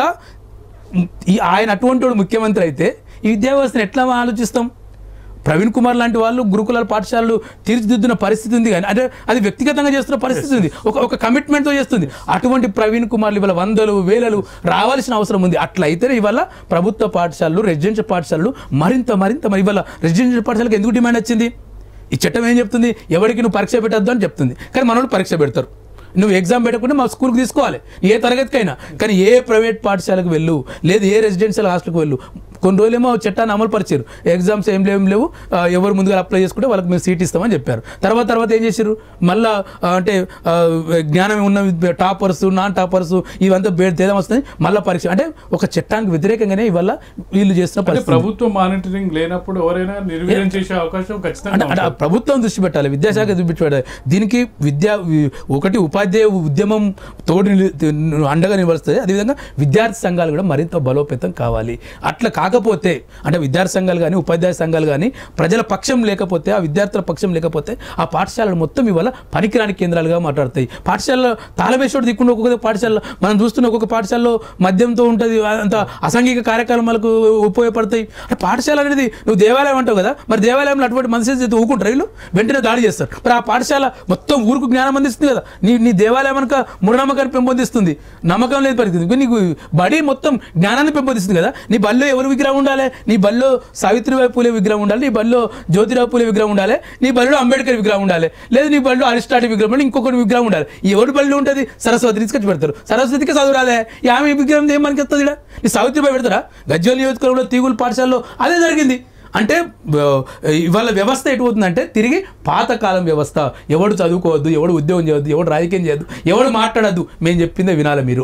ఈ ఆయన అటువంటి వాడు ముఖ్యమంత్రి అయితే ఈ విద్యా వ్యవస్థను ఎట్లా ఆలోచిస్తాం ప్రవీణ్ కుమార్ లాంటి వాళ్ళు గురుకులాల పాఠశాలలు తీర్చిదిద్దున్న పరిస్థితి ఉంది కానీ అంటే అది వ్యక్తిగతంగా చేస్తున్న పరిస్థితి ఉంది ఒక ఒక కమిట్మెంట్తో చేస్తుంది అటువంటి ప్రవీణ్ కుమార్లు ఇవాళ వందలు వేలలు రావాల్సిన అవసరం ఉంది అట్లా అయితేనే ఇవాళ ప్రభుత్వ పాఠశాలలు రెసిడెన్షియల్ పాఠశాలలు మరింత మరింత మరి ఇవాళ రెసిడెన్షియల్ పాఠశాలకు ఎందుకు డిమాండ్ వచ్చింది ఈ చట్టం ఏం చెప్తుంది ఎవరికి నువ్వు పరీక్ష పెట్టద్దు అని చెప్తుంది కానీ మనోళ్ళు పరీక్ష పెడతారు నువ్వు ఎగ్జామ్ పెట్టకుండా మా స్కూల్కి తీసుకోవాలి ఏ తరగతికైనా కానీ ఏ ప్రైవేట్ పాఠశాలకు వెళ్ళు లేదు ఏ రెసిడెన్షియల్ హాస్టల్కి వెళ్ళు కొన్ని రోజులేమో చట్టాన్ని అమలు పరిచారు ఎగ్జామ్స్ ఏం లేవు ఏం లేవు ఆ, ఎవరు ముందుగా అప్లై చేసుకుంటే వాళ్ళకి మేము సీట్ ఇస్తామని చెప్పారు తర్వాత తర్వాత ఏం చేశారు మళ్ళా ఆ, అంటే ఆ, జ్ఞానం ఉన్న టాపర్స్ నాన్ టాపర్స్ ఇవంతా బే- తేదం వస్తుంది మళ్ళీ పరీక్ష అంటే ఒక చట్టానికి వ్యతిరేకంగానే ఇవల్ల వీళ్ళు చేస్తున్న అంటే పరిస్థితి ప్రభుత్వ మానిటరింగ్ లేనప్పుడు ఎవరైనా నిర్వీర్యం చేసే అవకాశం అంటే ఖచ్చితంగా అంటే ఆ ప్రభుత్వం దృష్టి పెట్టాలి విద్యాశాఖ దృష్టి పెట్టాలి దీనికి విద్యా వి- ఒకటి ఉపాధ్యాయ ఉద్యమం తోడు నిలు- అండగా నిలబడుతుంది అదేవిధంగా విద్యార్థి సంఘాలు కూడా మరింత బలోపేతం కావాలి అట్లా కాకపోతే అంటే విద్యార్థి సంఘాలు కానీ ఉపాధ్యాయ సంఘాలు కానీ ప్రజల పక్షం లేకపోతే ఆ విద్యార్థుల పక్షం లేకపోతే ఆ పాఠశాలలు మొత్తం ఇవాళ పనికిరాని కేంద్రాలుగా మాట్లాడతాయి పాఠశాలలో తాళమేశ్వరుడు దిక్కుండా ఒక్కొక్క పాఠశాల మనం చూస్తున్న ఒక్కొక్క పాఠశాలలో మద్యంతో ఉంటుంది అంత అసాంఘిక కార్యక్రమాలకు ఉపయోగపడతాయి అంటే పాఠశాల అనేది నువ్వు దేవాలయం అంటావు కదా మరి దేవాలయంలో అటువంటి మనిషి చేస్తే ఊకుంటారు వీళ్ళు వెంటనే దాడి చేస్తారు మరి ఆ పాఠశాల మొత్తం ఊరుకు జ్ఞానం అందిస్తుంది కదా నీ నీ దేవాలయం కనుక మూఢనమ్మకాన్ని పెంపొందిస్తుంది నమ్మకం లేదు పరిస్థితి నీకు బడి మొత్తం జ్ఞానాన్ని పెంపొందిస్తుంది కదా నీ బల్లో ఎవరు విగ్రహం ఉండాలి నీ బల్లో సావిత్రిబాయి పూలే విగ్రహం ఉండాలి నీ బల్లో జ్యోతిరావు పూలే విగ్రహం ఉండాలి నీ బల్లో అంబేద్కర్ విగ్రహం ఉండాలి లేదు నీ బల్లో అరిస్టాటిల్ విగ్రహం ఉండాలి ఇంకొకటి విగ్రహం ఉండాలి ఈ ఎవరి బల్లో ఉంటుంది సరస్వతి తీసుకొచ్చి పెడతారు సరస్వతికి చదువు రాలే ఈ ఆమె విగ్రహం ఏం మనకి వస్తుంది ఈడ? నీ సావిత్రిబాయి పెడతారా గజ్వల్ నియోజకవర్గంలో తీగుల పాఠశాలలో అదే జరిగింది అంటే ఆ, ఇవాళ వ్యవస్థ ఎటు పోతుందంటే తిరిగి పాతకాలం వ్యవస్థ ఎవడు చదువుకోవద్దు ఎవడు ఉద్యోగం చేయవద్దు ఎవడు రాజకీయం చేయొద్దు ఎవడు మాట్లాడద్దు మేము చెప్పిందే వినాలి మీరు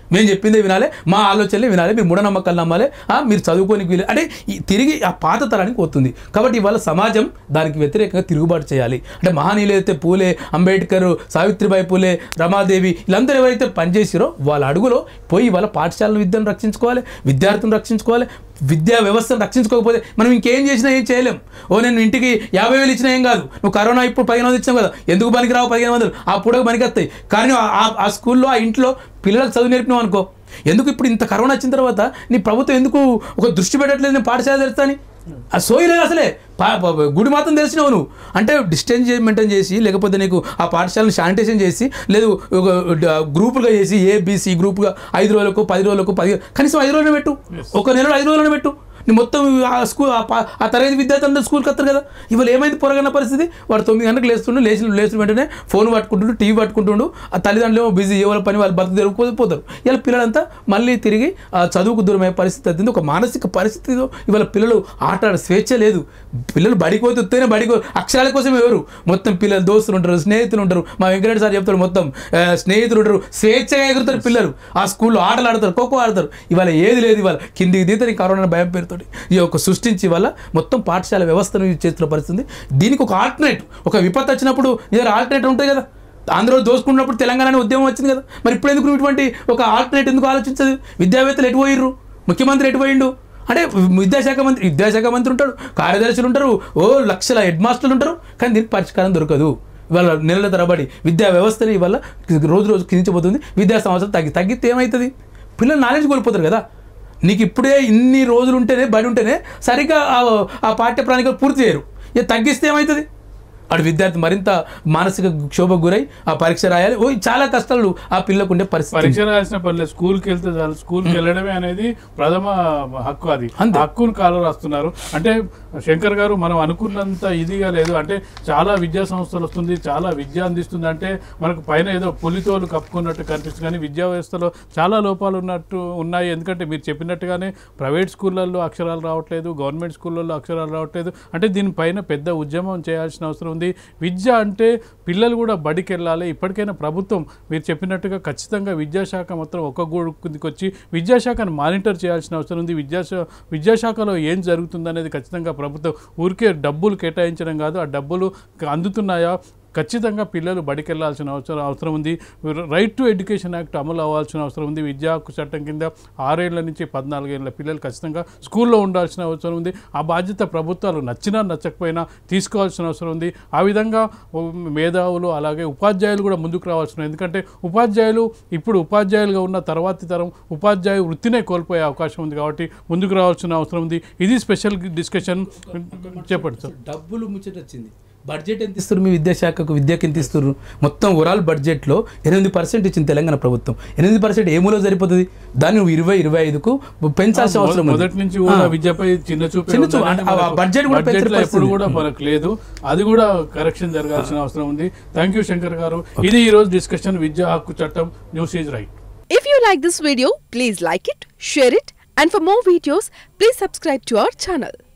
మేము చెప్పిందే వినాలి మా ఆలోచనలే వినాలి మీరు మూఢనమ్మకాలు నమ్మాలి ఆ, మీరు చదువుకోనికి వీలు అంటే ఈ తిరిగి ఆ పాత తరానికి పోతుంది కాబట్టి ఇవాళ సమాజం దానికి వ్యతిరేకంగా తిరుగుబాటు చేయాలి అంటే మహనీయులు అయితే పూలే అంబేద్కర్ సావిత్రిబాయి పూలే రమాదేవి వీళ్ళందరూ ఎవరైతే పనిచేసిరో వాళ్ళ అడుగులో పోయి వాళ్ళ పాఠశాల విద్యను రక్షించుకోవాలి విద్యార్థులను రక్షించుకోవాలి విద్యా వ్యవస్థను రక్షించుకోకపోతే మనం ఇంకేం చేసినా ఏం చేయలేం ఓ నేను ఇంటికి యాభై వేలు ఇచ్చినా ఏం కాదు నువ్వు కరోనా ఇప్పుడు పదిహేను వందలు ఇచ్చావు కదా ఎందుకు పనికి రావు పదిహేను వందలు ఆ పూటకు పనికి వస్తాయి కానీ ఆ- ఆ- ఆ స్కూల్లో ఆ ఇంట్లో పిల్లలకు చదువు నేర్పినావు అనుకో ఎందుకు ఇప్పుడు ఇంత కరోనా వచ్చిన తర్వాత నీ ప్రభుత్వం ఎందుకు ఒక దృష్టి పెట్టట్లేదు నేను పాఠశాల తెరుస్తాని ఆ సోయి లేదు అసలే పా- పా- గుడి మాత్రం తెలిసినావు నువ్వు అంటే డిస్టెన్స్ మెయింటైన్ చేసి లేకపోతే నీకు ఆ పాఠశాలను శానిటైజేషన్ చేసి లేదు ఒక డ- గ్రూపులుగా చేసి ఏ బీసీ గ్రూపుగా ఐదు రోజులకు పది రోజులకు పది కనీసం ఐదు రోజులు పెట్టు ఒక నెలలో ఐదు రోజులు పెట్టు నీ మొత్తం ఆ స్కూల్ ఆ పా- ఆ తరగతి విద్యార్థులు అందరూ స్కూల్కి వస్తారు కదా ఇవాళ ఏమైంది పొరగన్న పరిస్థితి వాడు తొమ్మిది గంటలకు లేస్తుండు లేచిన లేచిన వెంటనే ఫోన్ పట్టుకుంటుండు టీవీ పట్టుకుంటుండు ఆ తల్లిదండ్రులు ఏమో బిజీ ఎవరి పని వాళ్ళు భర్త తిరుగుపోతే పోతారు ఇలా పిల్లలంతా మళ్ళీ తిరిగి ఆ చదువుకు దూరమయ్యే పరిస్థితి వచ్చింది ఒక మానసిక పరిస్థితిలో ఇవాళ పిల్లలు ఆట ఆడే స్వేచ్ఛ లేదు పిల్లలు బడికి పోతే వస్తేనే బడికి పో- అక్షరాల కోసం ఎవరు మొత్తం పిల్లలు దోస్తులు ఉంటారు స్నేహితులు ఉంటారు మా వెంకటరెడ్డి సార్ చెప్తారు మొత్తం ఆ, స్నేహితులు ఉంటారు స్వేచ్ఛగా ఎగురుతారు పిల్లలు ఆ స్కూల్లో ఆటలు ఆడతారు ఖోఖో ఆడతారు ఇవాళ ఏది లేదు ఇవాళ కిందికి దిగుతారు ఈ కరోనా భయం పేరుతోటి ఈ యొక్క సృష్టించి వల్ల మొత్తం పాఠశాల వ్యవస్థను చేస్తున్న పరిస్థితి ఉంది. దీనికి ఒక ఆల్టర్నేట్ ఒక విపత్తు వచ్చినప్పుడు ఏదైనా ఆల్టర్నేట్ ఉంటుంది కదా ఆంధ్రలో దోసుకున్నప్పుడు తెలంగాణ అనే ఉద్యమం వచ్చింది కదా మరి ఇప్పుడు ఎందుకు ఇటువంటి ఒక ఆల్టర్నేట్ ఎందుకు ఆలోచించదు విద్యావేత్తలు ఎటు పోయిర్రు ముఖ్యమంత్రి ఎటు పోయిండు అంటే విద్యాశాఖ మంత్రి విద్యాశాఖ మంత్రి ఉంటారు కార్యదర్శులు ఉంటారు ఓ లక్షల హెడ్ మాస్టర్లు ఉంటారు కానీ దీనికి పరిష్కారం దొరకదు ఇవాళ నెలల తరబడి విద్యా వ్యవస్థని ఇవాళ రోజు రోజు కిందించబోతుంది విద్యా సంవత్సరం తగ్గి తగ్గితే ఏమవుతుంది పిల్లలు నాలెడ్జ్ కోల్పోతారు కదా నీకు ఇప్పుడే ఇన్ని రోజులు ఉంటేనే బడి ఉంటేనే సరిగ్గా ఆ- ఆ పాఠ్య ప్రణాళికలు పూర్తి చేయరు ఇక తగ్గిస్తే ఏమవుతుంది అటు విద్యార్థి మరింత మానసిక క్షోభకు గురై ఆ పరీక్ష రాయాలి ఓ చాలా కష్టాలు ఆ పిల్లకు ఉండే పరిస్థితి పరీక్ష రాసిన పర్లేదు స్కూల్కి వెళ్తే చాలు స్కూల్కి వెళ్ళడమే అనేది ప్రథమ హక్కు అది అంతే. ఆ హక్కును కాలు రాస్తున్నారు అంటే శంకర్ గారు మనం అనుకున్నంత ఇదిగా లేదు అంటే చాలా విద్యా సంస్థలు వస్తుంది చాలా విద్య అందిస్తుంది అంటే మనకు పైన ఏదో పులితోలు కప్పుకున్నట్టు కనిపిస్తుంది కానీ విద్యా వ్యవస్థలో చాలా లోపాలు ఉన్నట్టు ఉన్నాయి ఎందుకంటే మీరు చెప్పినట్టుగానే ప్రైవేట్ స్కూళ్ళల్లో అక్షరాలు రావట్లేదు గవర్నమెంట్ స్కూళ్ళల్లో అక్షరాలు రావట్లేదు అంటే దీనిపైన పెద్ద ఉద్యమం చేయాల్సిన అవసరం ఉంది విద్య అంటే పిల్లలు కూడా బడికి వెళ్ళాలి ఇప్పటికైనా ప్రభుత్వం మీరు చెప్పినట్టుగా ఖచ్చితంగా విద్యాశాఖ మొత్తం ఒక గూడుకుందికి వచ్చి విద్యాశాఖను మానిటర్ చేయాల్సిన అవసరం ఉంది విద్యాశా విద్యాశాఖలో ఏం జరుగుతుందనేది ఖచ్చితంగా ప్రభుత్వం ఊరికే డబ్బులు కేటాయించడం కాదు ఆ డబ్బులు అందుతున్నాయా ఖచ్చితంగా పిల్లలు బడికి వెళ్ళాల్సిన అవసరం అవసరం ఉంది రైట్ టు ఎడ్యుకేషన్ యాక్ట్ అమలు అవ్వాల్సిన అవసరం ఉంది విద్యా హక్కు చట్టం కింద ఆరేళ్ల నుంచి పద్నాలుగేళ్ల పిల్లలు ఖచ్చితంగా స్కూల్లో ఉండాల్సిన అవసరం ఉంది ఆ బాధ్యత ప్రభుత్వాలు నచ్చినా నచ్చకపోయినా తీసుకోవాల్సిన అవసరం ఉంది ఆ విధంగా మేధావులు అలాగే ఉపాధ్యాయులు కూడా ముందుకు రావాల్సిన ఎందుకంటే ఉపాధ్యాయులు ఇప్పుడు ఉపాధ్యాయులుగా ఉన్న తర్వాతి తరం ఉపాధ్యాయ వృత్తినే కోల్పోయే అవకాశం ఉంది కాబట్టి ముందుకు రావాల్సిన అవసరం ఉంది ఇది స్పెషల్ డిస్కషన్ చెప్పండి సార్ డబ్బులు ముచ్చట వచ్చింది బడ్జెట్ ఎంత ఇస్తారు మీ విద్యాశాఖకు విద్యకి ఎంత ఇస్తారు మొత్తం ఓవరాల్ బడ్జెట్లో ఎనిమిది పర్సెంట్ ఇచ్చింది తెలంగాణ ప్రభుత్వం ఎనిమిది పర్సెంట్ ఏ మూలో సరిపోతుంది దాన్ని నువ్వు ఇరవై ఇరవై ఐదుకు పెంచాల్సిన అవసరం ఉంది. మొదటి నుంచి కూడా ఆ. విద్యపై చిన్న చూపు చిన్న చూపు. ఆ బడ్జెట్ కూడా పెంచే ఎప్పుడు పరిస్థితి. కూడా మనకు లేదు అది కూడా కరెక్షన్ జరగాల్సిన అవసరం ఉంది థ్యాంక్ యూ శంకర్ గారు ఇది ఈ రోజు డిస్కషన్ విద్యా హక్కు చట్టం news is right If you like this video, please like it, share it, and for more videos, please subscribe to our channel.